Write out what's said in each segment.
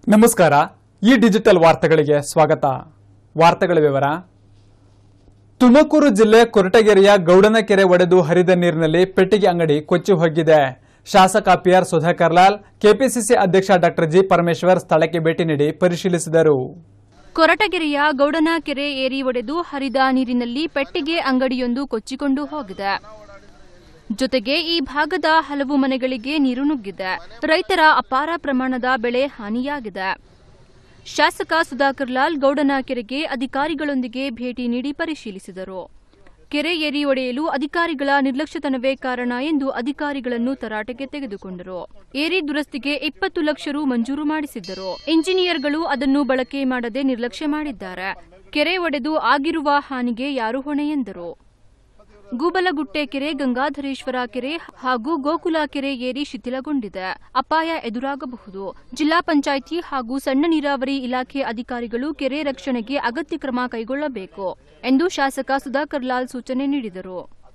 ನಮಸ್ಕಾರ ಈ ಡಿಜಿಟಲ್ ವಾರ್ತೆಗಳಿಗೆ ಸ್ವಾಗತ ವಾರ್ತೆಗಳ ವಿವರ ತುಮಕೂರು ಜಿಲ್ಲೆ ಕೊರಟಗೆರೆಯ ಗೌಡನಕೆರೆ ಒಡೆದು ಹರಿದ ನೀರಿನಲ್ಲಿ ಪೆಟ್ಟಿಗೆ ಅಂಗಡಿ ಕೊಚ್ಚಿ ಹೋಗಿದೆ ಶಾಸಕ ಪಿಆರ್ ಸುಧಾಕರ್ ಲಾಲ್ ಕೆಪಿಸಿಸಿ ಅಧ್ಯಕ್ಷ ಡಾ ಜಿ ಪರಮೇಶ್ವರ್ ಸ್ಥಳಕ್ಕೆ ಭೇಟಿ ನೀಡಿ ಪರಿಶೀಲಿಸಿದರು ಕೊರಟಗೆರೆಯ ಗೌಡನ ಕೆರೆ ಏರಿ ಒಡೆದು ಹರಿದ ನೀರಿನಲ್ಲಿ ಪೆಟ್ಟಿಗೆ ಅಂಗಡಿಯೊಂದು ಕೊಚ್ಚಿಕೊಂಡು ಹೋಗಿದೆ ಜೊತೆಗೆ ಈ ಭಾಗದ ಹಲವು ಮನೆಗಳಿಗೆ ನೀರು ನುಗ್ಗಿದೆ ರೈತರ ಅಪಾರ ಪ್ರಮಾಣದ ಬೆಳೆ ಹಾನಿಯಾಗಿದೆ ಶಾಸಕ ಸುಧಾಕರ್ ಲಾಲ್ ಗೌಡನ ಕೆರೆಗೆ ಅಧಿಕಾರಿಗಳೊಂದಿಗೆ ಭೇಟಿ ನೀಡಿ ಪರಿಶೀಲಿಸಿದರು ಕೆರೆ ಏರಿ ಒಡೆಯಲು ಅಧಿಕಾರಿಗಳ ನಿರ್ಲಕ್ಷ್ಯತನವೇ ಕಾರಣ ಎಂದು ಅಧಿಕಾರಿಗಳನ್ನು ತರಾಟೆಗೆ ತೆಗೆದುಕೊಂಡರು ಏರಿ ದುರಸ್ತಿಗೆ ಇಪ್ಪತ್ತು ಲಕ್ಷ ರು ಮಂಜೂರು ಮಾಡಿಸಿದ್ದರು ಇಂಜಿನಿಯರ್ಗಳು ಅದನ್ನು ಬಳಕೆ ಮಾಡದೆ ನಿರ್ಲಕ್ಷ್ಯ ಮಾಡಿದ್ದಾರೆ ಕೆರೆ ಒಡೆದು ಆಗಿರುವ ಹಾನಿಗೆ ಯಾರು ಹೊಣೆ ಎಂದರು ಗೂಬಲಗುಟ್ಟೆ ಕೆರೆ ಗಂಗಾಧರೇಶ್ವರ ಕೆರೆ ಹಾಗೂ ಗೋಕುಲ ಕೆರೆ ಏರಿ ಶಿಥಿಲಗೊಂಡಿದೆ ಅಪಾಯ ಎದುರಾಗಬಹುದು ಜಿಲ್ಲಾ ಪಂಚಾಯಿತಿ ಹಾಗೂ ಸಣ್ಣ ನೀರಾವರಿ ಇಲಾಖೆ ಅಧಿಕಾರಿಗಳು ಕೆರೆ ರಕ್ಷಣೆಗೆ ಅಗತ್ಯ ಕ್ರಮ ಕೈಗೊಳ್ಳಬೇಕು ಎಂದು ಶಾಸಕ ಸುಧಾಕರ್ ಲಾಲ್ ಸೂಚನೆ ನೀಡಿದರು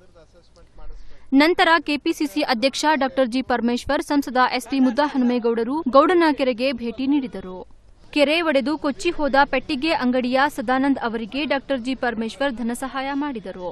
ನಂತರ ಕೆಪಿಸಿಸಿ ಅಧ್ಯಕ್ಷ ಡಾ ಜಿ ಪರಮೇಶ್ವರ್ ಸಂಸದ ಎಸ್ಪಿ ಮುದ್ದಹನುಮೇಗೌಡರು ಗೌಡನ ಕೆರೆಗೆ ಭೇಟಿ ನೀಡಿದರು ಕೆರೆ ಒಡೆದು ಕೊಚ್ಚಿ ಹೋದ ಪೆಟ್ಟಿಗೆ ಅಂಗಡಿಯ ಸದಾನಂದ್ ಅವರಿಗೆ ಡಾ ಜಿ ಪರಮೇಶ್ವರ್ ಧನಸಹಾಯ ಮಾಡಿದರು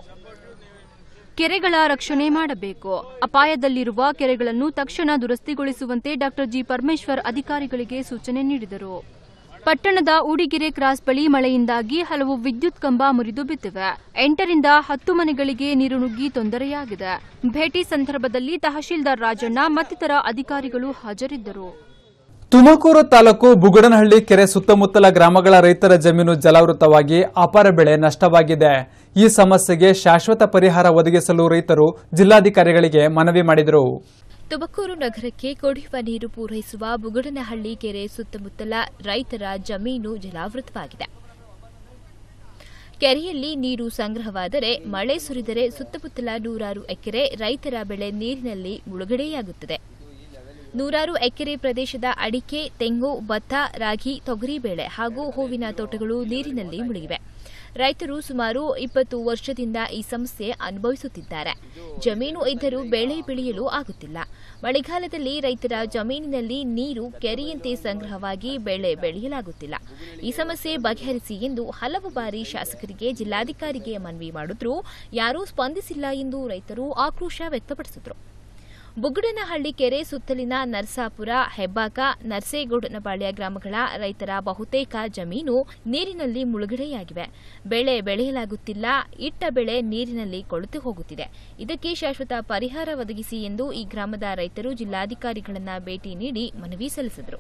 ಕೆರೆಗಳ ರಕ್ಷಣೆ ಮಾಡಬೇಕು ಅಪಾಯದಲ್ಲಿರುವ ಕೆರೆಗಳನ್ನು ತಕ್ಷಣ ದುರಸ್ತಿಗೊಳಿಸುವಂತೆ ಡಾ ಜಿ ಪರಮೇಶ್ವರ್ ಅಧಿಕಾರಿಗಳಿಗೆ ಸೂಚನೆ ನೀಡಿದರು ಪಟ್ಟಣದ ಊಡಿಗೆರೆ ಕ್ರಾಸ್ ಬಳಿ ಮಳೆಯಿಂದಾಗಿ ಹಲವು ವಿದ್ಯುತ್ ಕಂಬ ಮುರಿದು ಬಿದ್ದಿವೆ ಎಂಟರಿಂದ ಹತ್ತು ಮನೆಗಳಿಗೆ ನೀರು ನುಗ್ಗಿ ತೊಂದರೆಯಾಗಿದೆ ಭೇಟಿ ಸಂದರ್ಭದಲ್ಲಿ ತಹಶೀಲ್ದಾರ್ ರಾಜಣ್ಣ ಮತ್ತಿತರ ಅಧಿಕಾರಿಗಳು ಹಾಜರಿದ್ದರು ತುಮಕೂರು ತಾಲೂಕು ಬುಗಡನಹಳ್ಳಿ ಕೆರೆ ಸುತ್ತಮುತ್ತಲ ಗ್ರಾಮಗಳ ರೈತರ ಜಮೀನು ಜಲಾವೃತವಾಗಿ ಅಪಾರ ಬೆಳೆ ನಷ್ಟವಾಗಿದೆ ಈ ಸಮಸ್ಯೆಗೆ ಶಾಶ್ವತ ಪರಿಹಾರ ಒದಗಿಸಲು ರೈತರು ಜಿಲ್ಲಾಧಿಕಾರಿಗಳಿಗೆ ಮನವಿ ಮಾಡಿದರು ತುಮಕೂರು ನಗರಕ್ಕೆ ಕುಡಿಯುವ ನೀರು ಪೂರೈಸುವ ಬುಗಡನಹಳ್ಳಿ ಕೆರೆ ಸುತ್ತಮುತ್ತಲ ರೈತರ ಜಮೀನು ಜಲಾವೃತವಾಗಿದೆ ಕೆರೆಯಲ್ಲಿ ನೀರು ಸಂಗ್ರಹವಾದರೆ ಮಳೆ ಸುರಿದರೆ ಸುತ್ತಮುತ್ತಲ ನೂರಾರು ಎಕರೆ ರೈತರ ಬೆಳೆ ನೀರಿನಲ್ಲಿ ಮುಳುಗಡೆಯಾಗುತ್ತದೆ ನೂರಾರು ಎಕರೆ ಪ್ರದೇಶದ ಅಡಿಕೆ ತೆಂಗು ಭತ್ತ ರಾಗಿ ತೊಗರಿಬೇಳೆ ಹಾಗೂ ಹೂವಿನ ತೋಟಗಳು ನೀರಿನಲ್ಲಿ ಮುಳುಗಿವೆ ರೈತರು ಸುಮಾರು ಇಪ್ಪತ್ತು ವರ್ಷದಿಂದ ಈ ಸಮಸ್ಯೆ ಅನುಭವಿಸುತ್ತಿದ್ದಾರೆ ಜಮೀನು ಇದ್ದರೂ ಬೆಳೆ ಬೆಳೆಯಲು ಆಗುತ್ತಿಲ್ಲ ಮಳೆಗಾಲದಲ್ಲಿ ರೈತರ ಜಮೀನಿನಲ್ಲಿ ನೀರು ಕೆರೆಯಂತೆ ಸಂಗ್ರಹವಾಗಿ ಬೆಳೆ ಬೆಳೆಯಲಾಗುತ್ತಿಲ್ಲ ಈ ಸಮಸ್ಯೆ ಬಗೆಹರಿಸಿ ಎಂದು ಹಲವು ಬಾರಿ ಶಾಸಕರಿಗೆ ಜಿಲ್ಲಾಧಿಕಾರಿಗೆ ಮನವಿ ಮಾಡಿದ್ರೂ ಯಾರೂ ಸ್ಪಂದಿಸಿಲ್ಲ ಎಂದು ರೈತರು ಆಕ್ರೋಶ ವ್ಯಕ್ತಪಡಿಸಿದರು ಬುಗ್ಗಡನಹಳ್ಳಿ ಕೆರೆ ಸುತ್ತಲಿನ ನರಸಾಪುರ ಹೆಬ್ಬಾಕ ನರಸೇಗೌಡನಪಾಳ್ಯ ಗ್ರಾಮಗಳ ರೈತರ ಬಹುತೇಕ ಜಮೀನು ನೀರಿನಲ್ಲಿ ಮುಳುಗಡೆಯಾಗಿವೆ ಬೆಳೆ ಬೆಳೆಯಲಾಗುತ್ತಿಲ್ಲ ಇಟ್ಟ ಬೆಳೆ ನೀರಿನಲ್ಲಿ ಕೊಳೆತು ಹೋಗುತ್ತಿದೆ ಇದಕ್ಕೆ ಶಾಶ್ವತ ಪರಿಹಾರ ಒದಗಿಸಿ ಎಂದು ಈ ಗ್ರಾಮದ ರೈತರು ಜಿಲ್ಲಾಧಿಕಾರಿಗಳನ್ನ ಭೇಟಿ ನೀಡಿ ಮನವಿ ಸಲ್ಲಿಸಿದರು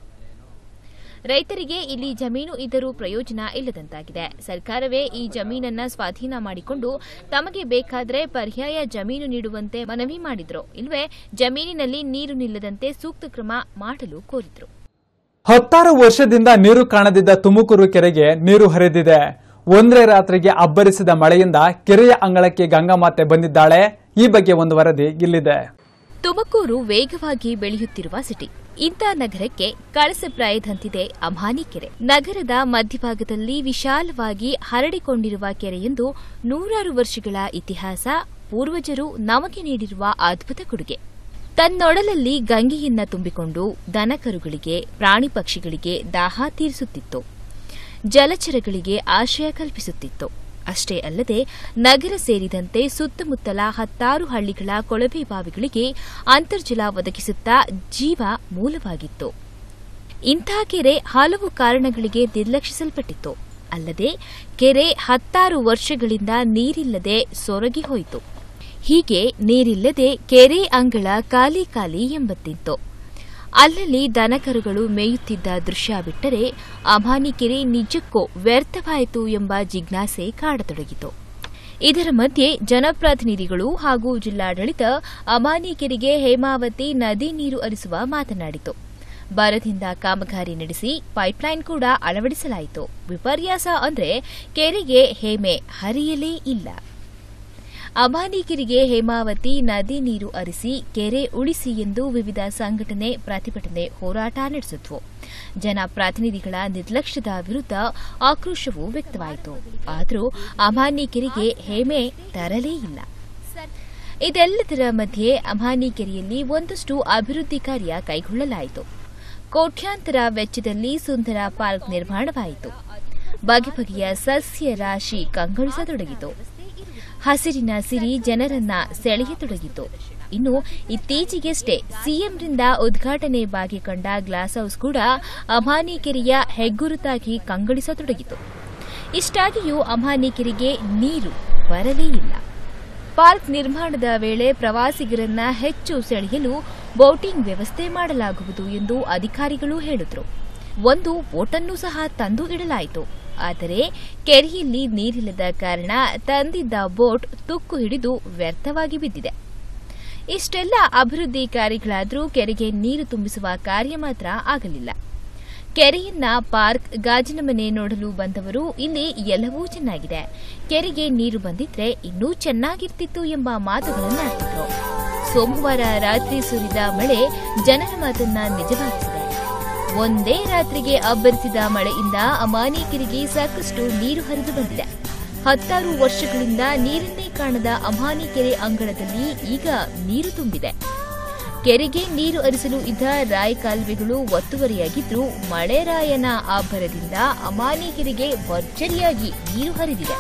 ರೈತರಿಗೆ ಇಲ್ಲಿ ಜಮೀನು ಇದ್ದರೂ ಪ್ರಯೋಜನ ಇಲ್ಲದಂತಾಗಿದೆ ಸರ್ಕಾರವೇ ಈ ಜಮೀನನ್ನ ಸ್ವಾಧೀನ ಮಾಡಿಕೊಂಡು ತಮಗೆ ಬೇಕಾದರೆ ಪರ್ಯಾಯ ಜಮೀನು ನೀಡುವಂತೆ ಮನವಿ ಮಾಡಿದ್ರು ಇಲ್ವೇ ಜಮೀನಿನಲ್ಲಿ ನೀರು ನಿಲ್ಲದಂತೆ ಸೂಕ್ತ ಕ್ರಮ ಮಾಡಲು ಕೋರಿದ್ರು ಹತ್ತಾರು ವರ್ಷದಿಂದ ನೀರು ಕಾಣದಿದ್ದ ತುಮಕೂರು ಕೆರೆಗೆ ನೀರು ಹರಿದಿದೆ ಒಂದೇ ರಾತ್ರಿಗೆ ಅಬ್ಬರಿಸಿದ ಮಳೆಯಿಂದ ಕೆರೆಯ ಅಂಗಳಕ್ಕೆ ಗಂಗಾಮಾತೆ ಬಂದಿದ್ದಾಳೆ ಈ ಬಗ್ಗೆ ಒಂದು ವರದಿ ಇಲ್ಲಿದೆ ತುಮಕೂರು ವೇಗವಾಗಿ ಬೆಳೆಯುತ್ತಿರುವ ಸಿಟಿ ಇಂಥ ನಗರಕ್ಕೆ ಕಳಸಪ್ರಾಯದಂತಿದೆ ಅಮಾನಿ ಕೆರೆ ನಗರದ ಮಧ್ಯಭಾಗದಲ್ಲಿ ವಿಶಾಲವಾಗಿ ಹರಡಿಕೊಂಡಿರುವ ಕೆರೆಯೊಂದು ನೂರಾರು ವರ್ಷಗಳ ಇತಿಹಾಸ ಪೂರ್ವಜರು ನಮಗೆ ನೀಡಿರುವ ಅದ್ಭುತ ಕೊಡುಗೆ ತನ್ನೊಡಲಲ್ಲಿ ಗಂಗೆಯನ್ನ ತುಂಬಿಕೊಂಡು ದನಕರುಗಳಿಗೆ ಪ್ರಾಣಿ ಪಕ್ಷಿಗಳಿಗೆ ದಾಹ ತೀರಿಸುತ್ತಿತ್ತು ಜಲಚರಗಳಿಗೆ ಆಶ್ರಯ ಕಲ್ಪಿಸುತ್ತಿತ್ತು ಅಷ್ಟೇ ಅಲ್ಲದೆ ನಗರ ಸೇರಿದಂತೆ ಸುತ್ತಮುತ್ತಲ ಹತ್ತಾರು ಹಳ್ಳಿಗಳ ಕೊಳವೆ ಬಾವಿಗಳಿಗೆ ಅಂತರ್ಜಲ ಒದಗಿಸುತ್ತಾ ಜೀವ ಮೂಲವಾಗಿತ್ತು ಇಂಥ ಕೆರೆ ಹಲವು ಕಾರಣಗಳಿಗೆ ನಿರ್ಲಕ್ಷಿಸಲ್ಪಟ್ಟಿತ್ತು ಅಲ್ಲದೆ ಕೆರೆ ಹತ್ತಾರು ವರ್ಷಗಳಿಂದ ನೀರಿಲ್ಲದೆ ಸೊರಗಿ ಹೋಯಿತು ಹೀಗೆ ನೀರಿಲ್ಲದೆ ಕೆರೆ ಅಂಗಳ ಖಾಲಿ ಖಾಲಿ ಎಂಬತ್ತಿತ್ತು ಅಲ್ಲಲ್ಲಿ ದನಕರುಗಳು ಮೇಯುತ್ತಿದ್ದ ದೃಶ್ಯ ಬಿಟ್ಟರೆ ಅಮಾನಿ ಕೆರೆ ನಿಜಕ್ಕೂ ವ್ಯರ್ಥವಾಯಿತು ಎಂಬ ಜಿಜ್ಞಾಸೆ ಕಾಡತೊಡಗಿತು ಇದರ ಮಧ್ಯೆ ಜನಪ್ರತಿನಿಧಿಗಳು ಹಾಗೂ ಜಿಲ್ಲಾಡಳಿತ ಅಮಾನಿ ಕೆರೆಗೆ ಹೇಮಾವತಿ ನದಿ ನೀರು ಹರಿಸುವ ಮಾತನಾಡಿತು ಬರದಿಂದ ಕಾಮಗಾರಿ ನಡೆಸಿ ಪೈಪ್ಲೈನ್ ಕೂಡ ಅಳವಡಿಸಲಾಯಿತು ವಿಪರ್ಯಾಸ ಅಂದ್ರೆ ಕೆರೆಗೆ ಹೇಮೆ ಹರಿಯಲೇ ಇಲ್ಲ ಅಮಾನಿಗಿರಿಗೆ ಹೇಮಾವತಿ ನದಿ ನೀರು ಹರಿಸಿ ಕೆರೆ ಉಳಿಸಿ ಎಂದು ವಿವಿಧ ಸಂಘಟನೆ ಪ್ರತಿಭಟನೆ ಹೋರಾಟ ನಡೆಸಿದ್ವು ಜನಪ್ರತಿನಿಧಿಗಳ ನಿರ್ಲಕ್ಷ್ಯದ ವಿರುದ್ಧ ಆಕ್ರೋಶವೂ ವ್ಯಕ್ತವಾಯಿತು ಆದರೂ ಅಮಾನಿ ಕೆರೆಗೆ ಹೇಮೆ ತರಲೇ ಇಲ್ಲ ಇದೆಲ್ಲದರ ಮಧ್ಯೆ ಅಮಾನಿ ಕೆರೆಯಲ್ಲಿ ಒಂದಷ್ಟು ಅಭಿವೃದ್ಧಿ ಕಾರ್ಯ ಕೈಗೊಳ್ಳಲಾಯಿತು ಕೋಟ್ಯಾಂತರ ವೆಚ್ಚದಲ್ಲಿ ಸುಂದರ ಪಾರ್ಕ್ ನಿರ್ಮಾಣವಾಯಿತು ಬಗೆ ಬಗೆಯ ಸಸ್ಯ ರಾಶಿ ಕಂಗೊಳಿಸತೊಡಗಿತು ಹಸಿರಿನ ಸಿರಿ ಜನರನ್ನ ಸೆಳೆಯತೊಡಗಿತು ಇನ್ನು ಇತ್ತೀಚೆಗಷ್ಟೇ ಸಿಎಂರಿಂದ ಉದ್ಘಾಟನೆ ಭಾಗ್ಯ ಕಂಡ ಗ್ಲಾಸ್ ಹೌಸ್ ಕೂಡ ಅಮಾನಿಕೆರೆಯ ಹೆಗ್ಗುರುತಾಗಿ ಕಂಗೊಳಿಸತೊಡಗಿತು ಇಷ್ಟಾಗಿಯೂ ಅಮಾನಿಕೆರೆಗೆ ನೀರು ಬರಲೇ ಇಲ್ಲ ಪಾರ್ಕ್ ನಿರ್ಮಾಣದ ವೇಳೆ ಪ್ರವಾಸಿಗರನ್ನ ಹೆಚ್ಚು ಸೆಳೆಯಲು ಬೋಟಿಂಗ್ ವ್ಯವಸ್ಥೆ ಮಾಡಲಾಗುವುದು ಎಂದು ಅಧಿಕಾರಿಗಳು ಹೇಳಿದ್ರು ಒಂದು ಬೋಟನ್ನು ಸಹ ತಂದು ಇಡಲಾಯಿತು ಆದರೆ ಕೆರೆಯಲ್ಲಿ ನೀರಿಲ್ಲದ ಕಾರಣ ತಂದಿದ್ದ ಬೋಟ್ ತುಕ್ಕು ಹಿಡಿದು ವ್ಯರ್ಥವಾಗಿ ಬಿದ್ದಿದೆ ಇಷ್ಟೆಲ್ಲ ಅಭಿವೃದ್ಧಿ ಕಾರ್ಯಗಳಾದರೂ ಕೆರೆಗೆ ನೀರು ತುಂಬಿಸುವ ಕಾರ್ಯ ಮಾತ್ರ ಆಗಲಿಲ್ಲ ಕೆರೆಯನ್ನ ಪಾರ್ಕ್ ಗಾಜಿನ ಮನೆ ನೋಡಲು ಬಂದವರು ಇಲ್ಲಿ ಎಲ್ಲವೂ ಚೆನ್ನಾಗಿದೆ ಕೆರೆಗೆ ನೀರು ಬಂದಿದ್ರೆ ಇನ್ನೂ ಚೆನ್ನಾಗಿರ್ತಿತ್ತು ಎಂಬ ಮಾತುಗಳನ್ನಾಡಿದ್ರು ಸೋಮವಾರ ರಾತ್ರಿ ಸುರಿದ ಮಳೆ ಜನರ ಮಾತನ್ನ ನಿಜವಾಗಿಸಿದೆ ಒಂದೇ ರಾತ್ರಿಗೆ ಅಬ್ಬರಿಸಿದ ಮಳೆಯಿಂದ ಅಮಾನಿಕೆರೆಗೆ ಸಾಕಷ್ಟು ನೀರು ಹರಿದು ಬಂದಿದೆ ಹತ್ತಾರು ವರ್ಷಗಳಿಂದ ನೀರನ್ನೇ ಕಾಣದ ಅಮಾನಿಕೆರೆ ಅಂಗಳದಲ್ಲಿ ಈಗ ನೀರು ತುಂಬಿದೆ ಕೆರೆಗೆ ನೀರು ಹರಿಸಲು ಇದ್ದ ರಾಯ ಕಾಲುವೆಗಳು ಒತ್ತುವರಿಯಾಗಿದ್ದು ಮಳೆರಾಯನ ಆಭರದಿಂದ ಅಮಾನಿಕೆರೆಗೆ ಭರ್ಜರಿಯಾಗಿ ನೀರು ಹರಿದಿದೆ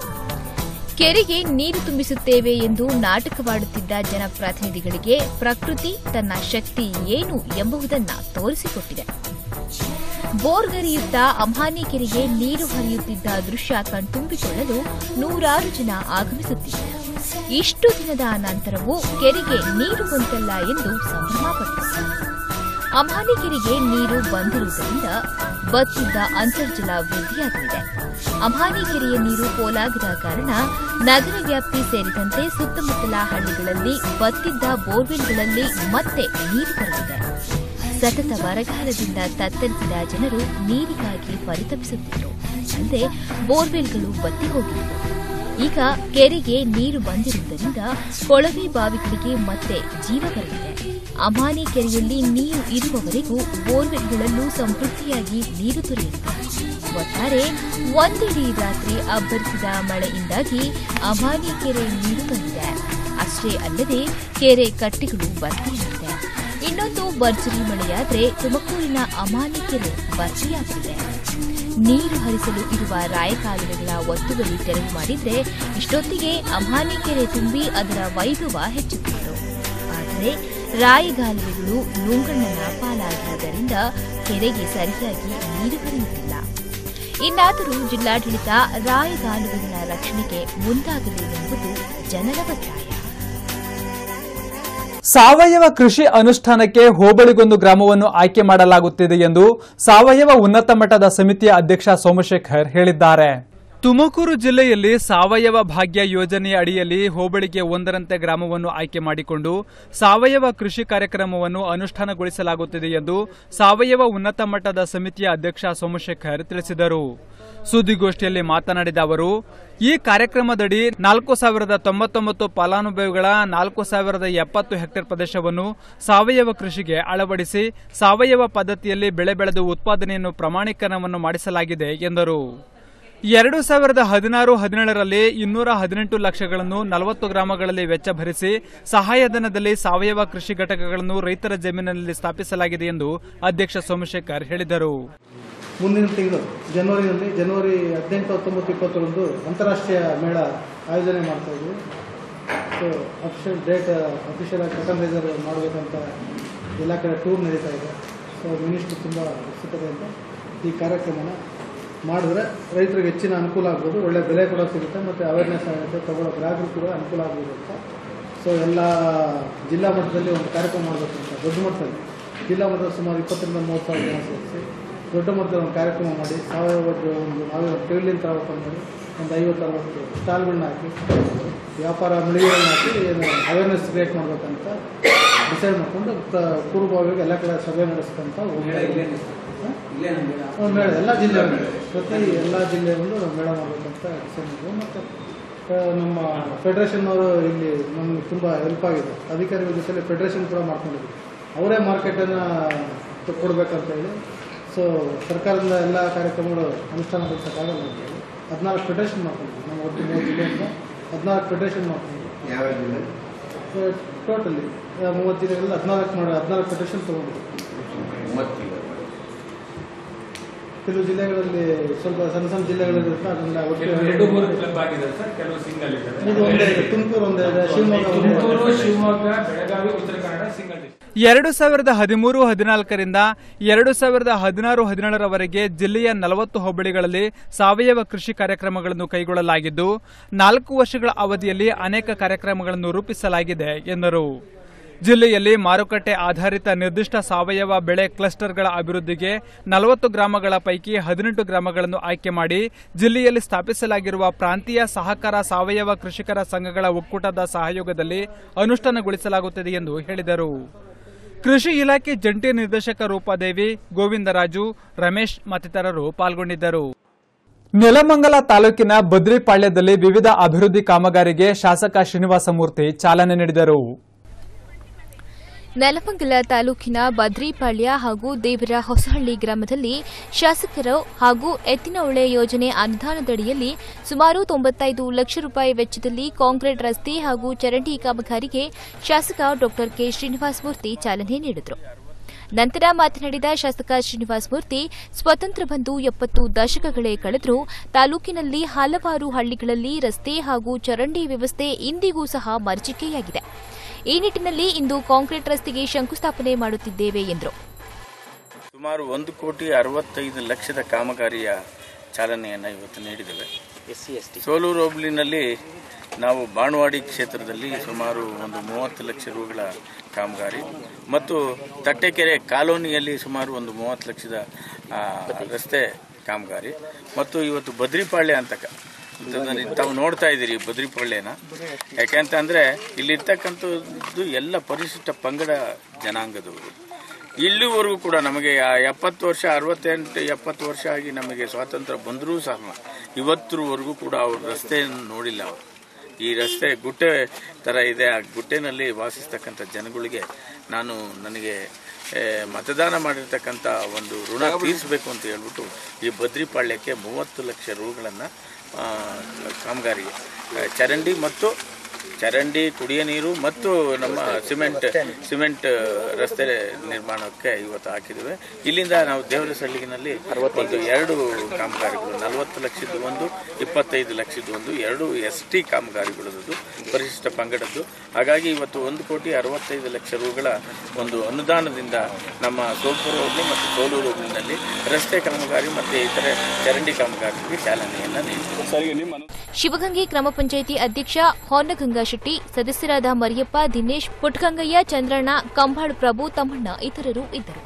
ಕೆರೆಗೆ ನೀರು ತುಂಬಿಸುತ್ತೇವೆ ಎಂದು ನಾಟಕವಾಡುತ್ತಿದ್ದ ಜನಪ್ರತಿನಿಧಿಗಳಿಗೆ ಪ್ರಕೃತಿ ತನ್ನ ಶಕ್ತಿ ಏನು ಎಂಬುದನ್ನು ತೋರಿಸಿಕೊಟ್ಟಿದೆ ಬೋರ್ಗರಿಯುತ್ತಾ ಅಮಾನಿ ಕೆರೆಗೆ ನೀರು ಹರಿಯುತ್ತಿದ್ದ ದೃಶ್ಯ ಕಣ್ತುಂಬಿಕೊಳ್ಳಲು ನೂರಾರು ಜನ ಆಗಮಿಸುತ್ತಿದ್ದರು ಇಷ್ಟು ದಿನದ ನಂತರವೂ ಕೆರೆಗೆ ನೀರು ಬಂತಲ್ಲ ಎಂದು ಸಂಭ್ರಮಪಟ್ಟರು ಅಮಾನಿ ಕೆರೆಗೆ ನೀರು ಬಂದಿರುವುದರಿಂದ ಬತ್ತಿದ್ದ ಅಂತರ್ಜಲ ವೃದ್ಧಿಯಾಗಲಿದೆ ಅಮಾನಿ ಕೆರೆಯ ನೀರು ಪೋಲಾಗದ ಕಾರಣ ನಗರ ವ್ಯಾಪ್ತಿ ಸೇರಿದಂತೆ ಸುತ್ತಮುತ್ತಲ ಹಳ್ಳಿಗಳಲ್ಲಿ ಬತ್ತಿದ್ದ ಬೋರ್ವೆಲ್ಗಳಲ್ಲಿ ಮತ್ತೆ ನೀರು ಬರಲಿದೆ ಸತತ ಬರಗಾಲದಿಂದ ತತ್ತರಿಸಿದ ಜನರು ನೀರಿಗಾಗಿ ಪರಿತಪಿಸುತ್ತಿದ್ದರು ಅಲ್ಲದೆ ಬೋರ್ವೆಲ್ಗಳು ಬತ್ತಿ ಹೋಗಿದ್ದವು ಈಗ ಕೆರೆಗೆ ನೀರು ಬಂದಿರುವುದರಿಂದ ಕೊಳವೆ ಬಾವಿಗಳಿಗೆ ಮತ್ತೆ ಜೀವ ಬರಲಿದೆ ಅಮಾನಿ ಕೆರೆಯಲ್ಲಿ ನೀರು ಇರುವವರೆಗೂ ಬೋರ್ವೆಲ್ಗಳಲ್ಲೂ ಸಮೃದ್ಧಿಯಾಗಿ ನೀರು ದೊರೆಯಲಿದೆ ಒಟ್ಟಾರೆ ಒಂದಿಡೀ ರಾತ್ರಿ ಅಬ್ಬರಿಸಿದ ಮಳೆಯಿಂದಾಗಿ ಅಮಾನಿ ಕೆರೆ ನೀರು ಬಂದಿದೆ ಅಷ್ಟೇ ಅಲ್ಲದೆ ಕೆರೆ ಕಟ್ಟೆಗಳು ಭರ್ತಿಯಾಗಿದೆ ಇನ್ನೊಂದು ಭರ್ಜರಿ ಮಳೆಯಾದ್ರೆ ತುಮಕೂರಿನ ಅಮಾನಿ ಕೆರೆ ಭರ್ತಿಯಾಗಲಿದೆ ನೀರು ಹರಿಸಲು ಇರುವ ರಾಯಕಾಲುವೆಗಳ ಒತ್ತುವರಿ ತೆರವು ಮಾಡಿದ್ರೆ ಇಷ್ಟೊತ್ತಿಗೆ ಅಮಾನಿ ಕೆರೆ ತುಂಬಿ ಅದರ ವೈಭವ ಹೆಚ್ಚುತ್ತಿತ್ತು ಆದರೆ ರಾಯಗಾಲುವೆಗಳು ನುಂಗಣ್ಣನ ಪಾಲಾಗಿರುವುದರಿಂದ ಕೆರೆಗೆ ಸರಿಯಾಗಿ ನೀರು ಹರಿಯುತ್ತಿಲ್ಲ ಇನ್ನಾದರೂ ಜಿಲ್ಲಾಡಳಿತ ರಾಯಗಾಲುವೆಗಳ ರಕ್ಷಣೆಗೆ ಮುಂದಾಗಲಿ ಎಂಬುದು ಜನರ ಒತ್ತಾಯ ಸಾವಯವ ಕೃಷಿ ಅನುಷ್ಠಾನಕ್ಕೆ ಹೋಬಳಿಗೊಂದು ಗ್ರಾಮವನ್ನು ಆಯ್ಕೆ ಮಾಡಲಾಗುತ್ತಿದೆ ಎಂದು ಸಾವಯವ ಉನ್ನತ ಮಟ್ಟದ ಸಮಿತಿಯ ಅಧ್ಯಕ್ಷ ಸೋಮಶೇಖರ್ ಹೇಳಿದ್ದಾರೆ ತುಮಕೂರು ಜಿಲ್ಲೆಯಲ್ಲಿ ಸಾವಯವ ಭಾಗ್ಯ ಯೋಜನೆಯ ಅಡಿಯಲ್ಲಿ ಹೋಬಳಿಗೆ ಒಂದರಂತೆ ಗ್ರಾಮವನ್ನು ಆಯ್ಕೆ ಮಾಡಿಕೊಂಡು ಸಾವಯವ ಕೃಷಿ ಕಾರ್ಯಕ್ರಮವನ್ನು ಅನುಷ್ಠಾನಗೊಳಿಸಲಾಗುತ್ತಿದೆ ಎಂದು ಸಾವಯವ ಉನ್ನತ ಮಟ್ಟದ ಸಮಿತಿಯ ಅಧ್ಯಕ್ಷ ಸೋಮಶೇಖರ್ ತಿಳಿಸಿದರು ಸುದ್ದಿಗೋಷ್ಠಿಯಲ್ಲಿ ಮಾತನಾಡಿದ ಅವರು ಈ ಕಾರ್ಯಕ್ರಮದಡಿ ನಾಲ್ಕು ಸಾವಿರದ ತೊಂಬತ್ತೊಂಬತ್ತು ಫಲಾನುಭವಿಗಳ ನಾಲ್ಕು ಸಾವಿರದ ಎಪ್ಪತ್ತು ಹೆಕ್ಟೇರ್ ಪ್ರದೇಶವನ್ನು ಸಾವಯವ ಕೃಷಿಗೆ ಅಳವಡಿಸಿ ಸಾವಯವ ಪದ್ಧತಿಯಲ್ಲಿ ಬೆಳೆ ಬೆಳೆದು ಉತ್ಪಾದನೆಯನ್ನು ಪ್ರಮಾಣೀಕರಣವನ್ನು ಮಾಡಿಸಲಾಗಿದೆ ಎಂದರು ಎರಡು ಸಾವಿರದ ಹದಿನಾರು ಹದಿನೇಳರಲ್ಲಿ ಇನ್ನೂರ ಹದಿನೆಂಟು ಲಕ್ಷಗಳನ್ನು ನಲವತ್ತು ಗ್ರಾಮಗಳಲ್ಲಿ ವೆಚ್ಚ ಭರಿಸಿ ಸಹಾಯಧನದಲ್ಲಿ ಸಾವಯವ ಕೃಷಿ ಘಟಕಗಳನ್ನು ರೈತರ ಜಮೀನಿನಲ್ಲಿ ಸ್ಥಾಪಿಸಲಾಗಿದೆ ಎಂದು ಅಧ್ಯಕ್ಷ ಸೋಮಶೇಖರ್ ಹೇಳಿದರು ಮುಂದಿನ ತಿಂಗಳು ಜನವರಿಯಲ್ಲಿ ಜನವರಿ ಹದಿನೆಂಟು ಹತ್ತೊಂಬತ್ತು ಇಪ್ಪತ್ತರಂದು ಅಂತಾರಾಷ್ಟ್ರೀಯ ಮೇಳ ಆಯೋಜನೆ ಮಾಡ್ತಾ ಇದ್ವಿ ಸೊ ಅಫಿಷಿಯಲ್ ಡೇಟ್ ಅಫಿಷಿಯಲ್ ಆಗಿ ಸೆಕೆಂಡ್ ಮಾಡಬೇಕಂತ ಎಲ್ಲ ಕಡೆ ಟೂರ್ ನಡೀತಾ ಇದೆ ಸೊ ಮಿನಿಸ್ಟ್ರು ತುಂಬ ಉತ್ಸುಕತೆಯಿಂದ ಈ ಕಾರ್ಯಕ್ರಮನ ಮಾಡಿದ್ರೆ ರೈತರಿಗೆ ಹೆಚ್ಚಿನ ಅನುಕೂಲ ಆಗ್ಬೋದು ಒಳ್ಳೆ ಬೆಲೆ ಕೂಡ ಸಿಗುತ್ತೆ ಮತ್ತು ಅವೇರ್ನೆಸ್ ಆಗುತ್ತೆ ತಗೊಳ್ಳೋ ಗ್ರಾಹಕರು ಕೂಡ ಅನುಕೂಲ ಆಗ್ಬೋದು ಅಂತ ಸೊ ಎಲ್ಲ ಜಿಲ್ಲಾ ಮಟ್ಟದಲ್ಲಿ ಒಂದು ಕಾರ್ಯಕ್ರಮ ಮಾಡಬೇಕು ಅಂತ ದೊಡ್ಡ ಮಟ್ಟದಲ್ಲಿ ಜಿಲ್ಲಾ ಮಟ್ಟದಲ್ಲಿ ಸುಮಾರು ಇಪ್ಪತ್ತರಿಂದ ಮೂವತ್ತು ಸಾವಿರ ಜನ ಸೇರಿಸಿ ದೊಡ್ಡ ಮಟ್ಟದಲ್ಲಿ ಒಂದು ಕಾರ್ಯಕ್ರಮ ಮಾಡಿ ಸಾವಯವ ಬಗ್ಗೆ ಒಂದು ನಾವೇ ಒಂದು ಪೇರ್ಲಿನ್ ಥರ ಓಪನ್ ಮಾಡಿ ಒಂದು ಐವತ್ತು ಅರವತ್ತು ಸ್ಟಾಲ್ಗಳನ್ನ ಹಾಕಿ ವ್ಯಾಪಾರ ಮಳಿಗೆಗಳನ್ನ ಹಾಕಿ ಏನು ಅವೇರ್ನೆಸ್ ಕ್ರಿಯೇಟ್ ಮಾಡಬೇಕಂತ ಡಿಸೈಡ್ ಮಾಡಿಕೊಂಡು ತ- ಪೂರ್ವಭಾವಿಯಾಗಿ ಎಲ್ಲ ಕಡೆ ಸಭೆ ನಡೆಸ್ಕೊಂತ ಹೋಗ್ತಾ ಇದ್ದೀವಿ. ಹ? ಒಂದು ಮೇಳ ಎಲ್ಲ ಜಿಲ್ಲೆ ಪ್ರತಿ ಎಲ್ಲ ಜಿಲ್ಲೆಯಲ್ಲೂ ಮೇಳ ಮಾಡಬೇಕಂತ ಡಿಸೈಡ್ ಮಾಡಿದ್ವಿ ಮತ್ತು ನಮ್ಮ ಫೆಡರೇಷನ್ ಅವರು ಇಲ್ಲಿ ನಮ್ಗೆ ತುಂಬ ಹೆಲ್ಪ್ ಆಗಿದೆ ಅಧಿಕಾರಿಗಳ ಜೊತೆಲಿ ಫೆಡರೇಷನ್ ಕೂಡ ಮಾಡ್ಕೊಂಡಿದ್ವಿ ಅವರೇ ಮಾರ್ಕೆಟನ್ನು ಕೊಡಬೇಕಂತ ಹೇಳಿ ಸೊ ಸರ್ಕಾರದಿಂದ ಎಲ್ಲ ಕಾರ್ಯಕ್ರಮಗಳು ಅನುಷ್ಠಾನಗೊಳಿಸೋಕ್ಕಾಗಲ್ಲ ಅಂತ ಹೇಳಿ ಹದಿನಾಲ್ಕು ಫೆಡರೇಷನ್ ಮಾಡ್ಕೊಂಡಿದ್ವಿ ನಮ್ಮ ಒಟ್ಟು ಮೂರು ಜಿಲ್ಲೆಯಿಂದ ಹದಿನಾಲ್ಕು ಫೆಡರೇಷನ್ ಮಾಡ್ಕೊಂಡಿದ್ವಿ ಯಾವ ಜಿಲ್ಲೆ ಟೋಟಲಿ ಮೂವತ್ತು ಜಿಲ್ಲೆಗಳಲ್ಲಿ ಹದಿನಾಲ್ಕು ಮಾಡಿ ಹದಿನಾಲ್ಕು ಫೆಡರೇಷನ್ ತೊಗೊಂಡಿದ್ವಿ ಮೂವತ್ತಿಲ್ಲ ಕೆಲವು ಜಿಲ್ಲೆಗಳಲ್ಲಿ ಸ್ವಲ್ಪ ಸಣ್ಣ ಸಣ್ಣ ಜಿಲ್ಲೆಗಳಿರುತ್ತೆ ಅದನ್ನ ಒಟ್ಟು ಎರಡು ಮೂರು ಕ್ಲಬ್ ಆಗಿದೆ ಸರ್ ಕೆಲವು ಸಿಂಗಲ್ ಇದೆ ಇದು ಒಂದೇ ಇದೆ ತುಮಕೂರು ಒಂದೇ ಇದೆ ಶಿವಮೊಗ್ಗ ಒಂದೇ ಇದೆ. ತುಮಕೂರು ಶಿವಮೊಗ್ಗ ಬೆಳಗಾವಿ ಉತ್ತರ ಕನ್ನಡ ಸಿಂಗಲ್ ಡಿಸ್ಟ್ರಿಕ್ಟ್ ಎರಡು ಸಾವಿರದ ಹದಿಮೂರು ಹದಿನಾಲ್ಕರಿಂದ ಎರಡು ಸಾವಿರದ ಹದಿನಾರು ಹದಿನೇಳರವರೆಗೆ ಜಿಲ್ಲೆಯ ನಲವತ್ತು ಹೋಬಳಿಗಳಲ್ಲಿ ಸಾವಯವ ಕೃಷಿ ಕಾರ್ಯಕ್ರಮಗಳನ್ನು ಕೈಗೊಳ್ಳಲಾಗಿದ್ದು ನಾಲ್ಕು ವರ್ಷಗಳ ಅವಧಿಯಲ್ಲಿ ಅನೇಕ ಕಾರ್ಯಕ್ರಮಗಳನ್ನು ರೂಪಿಸಲಾಗಿದೆ ಎಂದರು ಜಿಲ್ಲೆಯಲ್ಲಿ ಮಾರುಕಟ್ಟೆ ಆಧಾರಿತ ನಿರ್ದಿಷ್ಟ ಸಾವಯವ ಬೆಳೆ ಕ್ಲಸ್ಟರ್ಗಳ ಅಭಿವೃದ್ಧಿಗೆ ನಲವತ್ತು ಗ್ರಾಮಗಳ ಪೈಕಿ ಹದಿನೆಂಟು ಗ್ರಾಮಗಳನ್ನು ಆಯ್ಕೆ ಮಾಡಿ ಜಿಲ್ಲೆಯಲ್ಲಿ ಸ್ಥಾಪಿಸಲಾಗಿರುವ ಪ್ರಾಂತೀಯ ಸಹಕಾರ ಸಾವಯವ ಕೃಷಿಕರ ಸಂಘಗಳ ಒಕ್ಕೂಟದ ಸಹಯೋಗದಲ್ಲಿ ಅನುಷ್ಠಾನಗೊಳಿಸಲಾಗುತ್ತದೆ ಎಂದು ಹೇಳಿದರು ಕೃಷಿ ಇಲಾಖೆ ಜಂಟಿ ನಿರ್ದೇಶಕ ರೂಪಾದೇವಿ ಗೋವಿಂದರಾಜು ರಮೇಶ್ ಮತ್ತಿತರರು ಪಾಲ್ಗೊಂಡಿದ್ದರು ನೆಲಮಂಗಲ ತಾಲೂಕಿನ ಬದ್ರಿಪಾಳ್ಯದಲ್ಲಿ ವಿವಿಧ ಅಭಿವೃದ್ಧಿ ಕಾಮಗಾರಿಗೆ ಶಾಸಕ ಶ್ರೀನಿವಾಸ ಮೂರ್ತಿ ಚಾಲನೆ ನೀಡಿದರು ನೆಲಮಂಗಲ ತಾಲೂಕಿನ ಬದ್ರಿಪಾಳ್ಯ ಹಾಗೂ ದೇವರ ಹೊಸಹಳ್ಳಿ ಗ್ರಾಮದಲ್ಲಿ ಶಾಸಕರು ಹಾಗೂ ಎತ್ತಿನಹೊಳೆ ಯೋಜನೆ ಅನುದಾನದಡಿಯಲ್ಲಿ ಸುಮಾರು ತೊಂಬತ್ತೈದು ಲಕ್ಷ ರೂಪಾಯಿ ವೆಚ್ಚದಲ್ಲಿ ಕಾಂಕ್ರೀಟ್ ರಸ್ತೆ ಹಾಗೂ ಚರಂಡಿ ಕಾಮಗಾರಿಗೆ ಶಾಸಕ ಡಾ ಕೆ ಶ್ರೀನಿವಾಸ ಮೂರ್ತಿ ಚಾಲನೆ ನೀಡಿದರು ನಂತರ ಮಾತನಾಡಿದ ಶಾಸಕ ಶ್ರೀನಿವಾಸ ಮೂರ್ತಿ ಸ್ವತಂತ್ರ ಬಂದು ಎಪ್ಪತ್ತು ದಶಕಗಳೇ ಕಳೆದರೂ ತಾಲೂಕಿನಲ್ಲಿ ಹಲವಾರು ಹಳ್ಳಿಗಳಲ್ಲಿ ರಸ್ತೆ ಹಾಗೂ ಚರಂಡಿ ವ್ಯವಸ್ಥೆ ಇಂದಿಗೂ ಸಹ ಮರೀಚಿಕೆಯಾಗಿದೆ ಈ ನಿಟ್ಟಿನಲ್ಲಿ ಇಂದು ಕಾಂಕ್ರೀಟ್ ರಸ್ತೆಗೆ ಶಂಕುಸ್ಥಾಪನೆ ಮಾಡುತ್ತಿದ್ದೇವೆ ಎಂದರು ಸುಮಾರು ಒಂದು ಕೋಟಿ ಅರವತ್ತೈದು ಲಕ್ಷದ ಕಾಮಗಾರಿಯ ಚಾಲನೆಯನ್ನು ಇವತ್ತು ನೀಡಿದ್ದೇವೆ ಸೋಲೂರು ಹೋಬಳಿನಲ್ಲಿ ನಾವು ಬಾಣವಾಡಿ ಕ್ಷೇತ್ರದಲ್ಲಿ ಸುಮಾರು ಒಂದು ಮೂವತ್ತು ಲಕ್ಷ ರೂಗಳ ಕಾಮಗಾರಿ ಮತ್ತು ತಟ್ಟೆಕೆರೆ ಕಾಲೋನಿಯಲ್ಲಿ ಸುಮಾರು ಒಂದು ಮೂವತ್ತು ಲಕ್ಷದ ಆ, ರಸ್ತೆ ಕಾಮಗಾರಿ ಮತ್ತು ಇವತ್ತು ಬದ್ರಿಪಾಳ್ಯ ಅಂತ ಕ- ಇದನ್ನ ತಾವು ನೋಡ್ತಾ ಇದ್ದೀರಿ ಬದ್ರಿಪಾಳ್ಯನ ಯಾಕೆಂತಂದ್ರೆ ಇಲ್ಲಿರ್ತಕ್ಕಂಥದ್ದು ಎಲ್ಲ ಪರಿಶಿಷ್ಟ ಪಂಗಡ ಜನಾಂಗದವರು ಇಲ್ಲಿವರೆಗೂ ಕೂಡ ನಮಗೆ ಆ ಎಪ್ಪತ್ತು ವರ್ಷ ಅರವತ್ತೆಂಟು ಎಪ್ಪತ್ತು ವರ್ಷ ಆಗಿ ನಮಗೆ ಸ್ವಾತಂತ್ರ್ಯ ಬಂದರೂ ಸಹ ಇವತ್ತರವರೆಗೂ ಕೂಡ ಅವ್ರ ರಸ್ತೆಯನ್ನು ನೋಡಿಲ್ಲ ಅವರು ಈ ರಸ್ತೆ ಗುಟ್ಟೆ ಥರ ಇದೆ ಆ ಗುಟ್ಟೆನಲ್ಲಿ ವಾಸಿಸ್ತಕ್ಕಂಥ ಜನಗಳಿಗೆ ನಾನು ನನಗೆ ಏ, ಮತದಾನ ಮಾಡಿರ್ತಕ್ಕಂಥ ಒಂದು ಋಣ ತೀರಿಸಬೇಕು ಅಂತ ಹೇಳ್ಬಿಟ್ಟು ಈ ಬದ್ರಿಪಾಳ್ಯಕ್ಕೆ ಮೂವತ್ತು ಲಕ್ಷ ರೂಗಳನ್ನು ಕಾಮಗಾರಿಗೆ ಆ, ಚರಂಡಿ ಮತ್ತು ಚರಂಡಿ ಕುಡಿಯ ನೀರು ಮತ್ತು ನಮ್ಮ ಸಿಮೆಂಟ್ ಸಿಮೆಂಟ್ ರಸ್ತೆ ನಿರ್ಮಾಣಕ್ಕೆ ಇವತ್ತು ಹಾಕಿದ್ದೇವೆ ಇಲ್ಲಿಂದ ನಾವು ದೇವರ ಸಳ್ಳಿಗಿನಲ್ಲಿ ಒಂದು ಎರಡು ಕಾಮಗಾರಿಗಳು ನಲವತ್ತು ಲಕ್ಷದ್ದು ಒಂದು ಇಪ್ಪತ್ತೈದು ಲಕ್ಷದ್ದು ಒಂದು ಎರಡು ಎಸ್ ಟಿ ಕಾಮಗಾರಿಗಳದ್ದು ಪರಿಶಿಷ್ಟ ಪಂಗಡದ್ದು ಹಾಗಾಗಿ ಇವತ್ತು ಒಂದು ಕೋಟಿ ಅರವತ್ತೈದು ಲಕ್ಷ ರೂಗಳ ಒಂದು ಅನುದಾನದಿಂದ ನಮ್ಮ ಸೋಲ್ಪುರ ಹೋಬಳಿ ಮತ್ತು ಸೋಲೂರು ಹೋಬಳಿನಲ್ಲಿ ರಸ್ತೆ ಕಾಮಗಾರಿ ಮತ್ತು ಇತರೆ ಚರಂಡಿ ಕಾಮಗಾರಿಗೆ ಚಾಲನೆಯನ್ನು ನೀಡಿದೆ ಶಿವಗಂಗೆ ಗ್ರಾಮ ಪಂಚಾಯಿತಿ ಅಧ್ಯಕ್ಷ ಹೊನ್ನಗಂಗಾ ಶೆಟ್ಟಿ ಸದಸ್ಯರಾದ ಮರಿಯಪ್ಪ ದಿನೇಶ್ ಪುಟ್ಗಂಗಯ್ಯ ಚಂದ್ರಣ್ಣ ಕಂಬಾಳ್ ಪ್ರಭು ತಮ್ಮಣ್ಣ ಇತರರು ಇದ್ದರು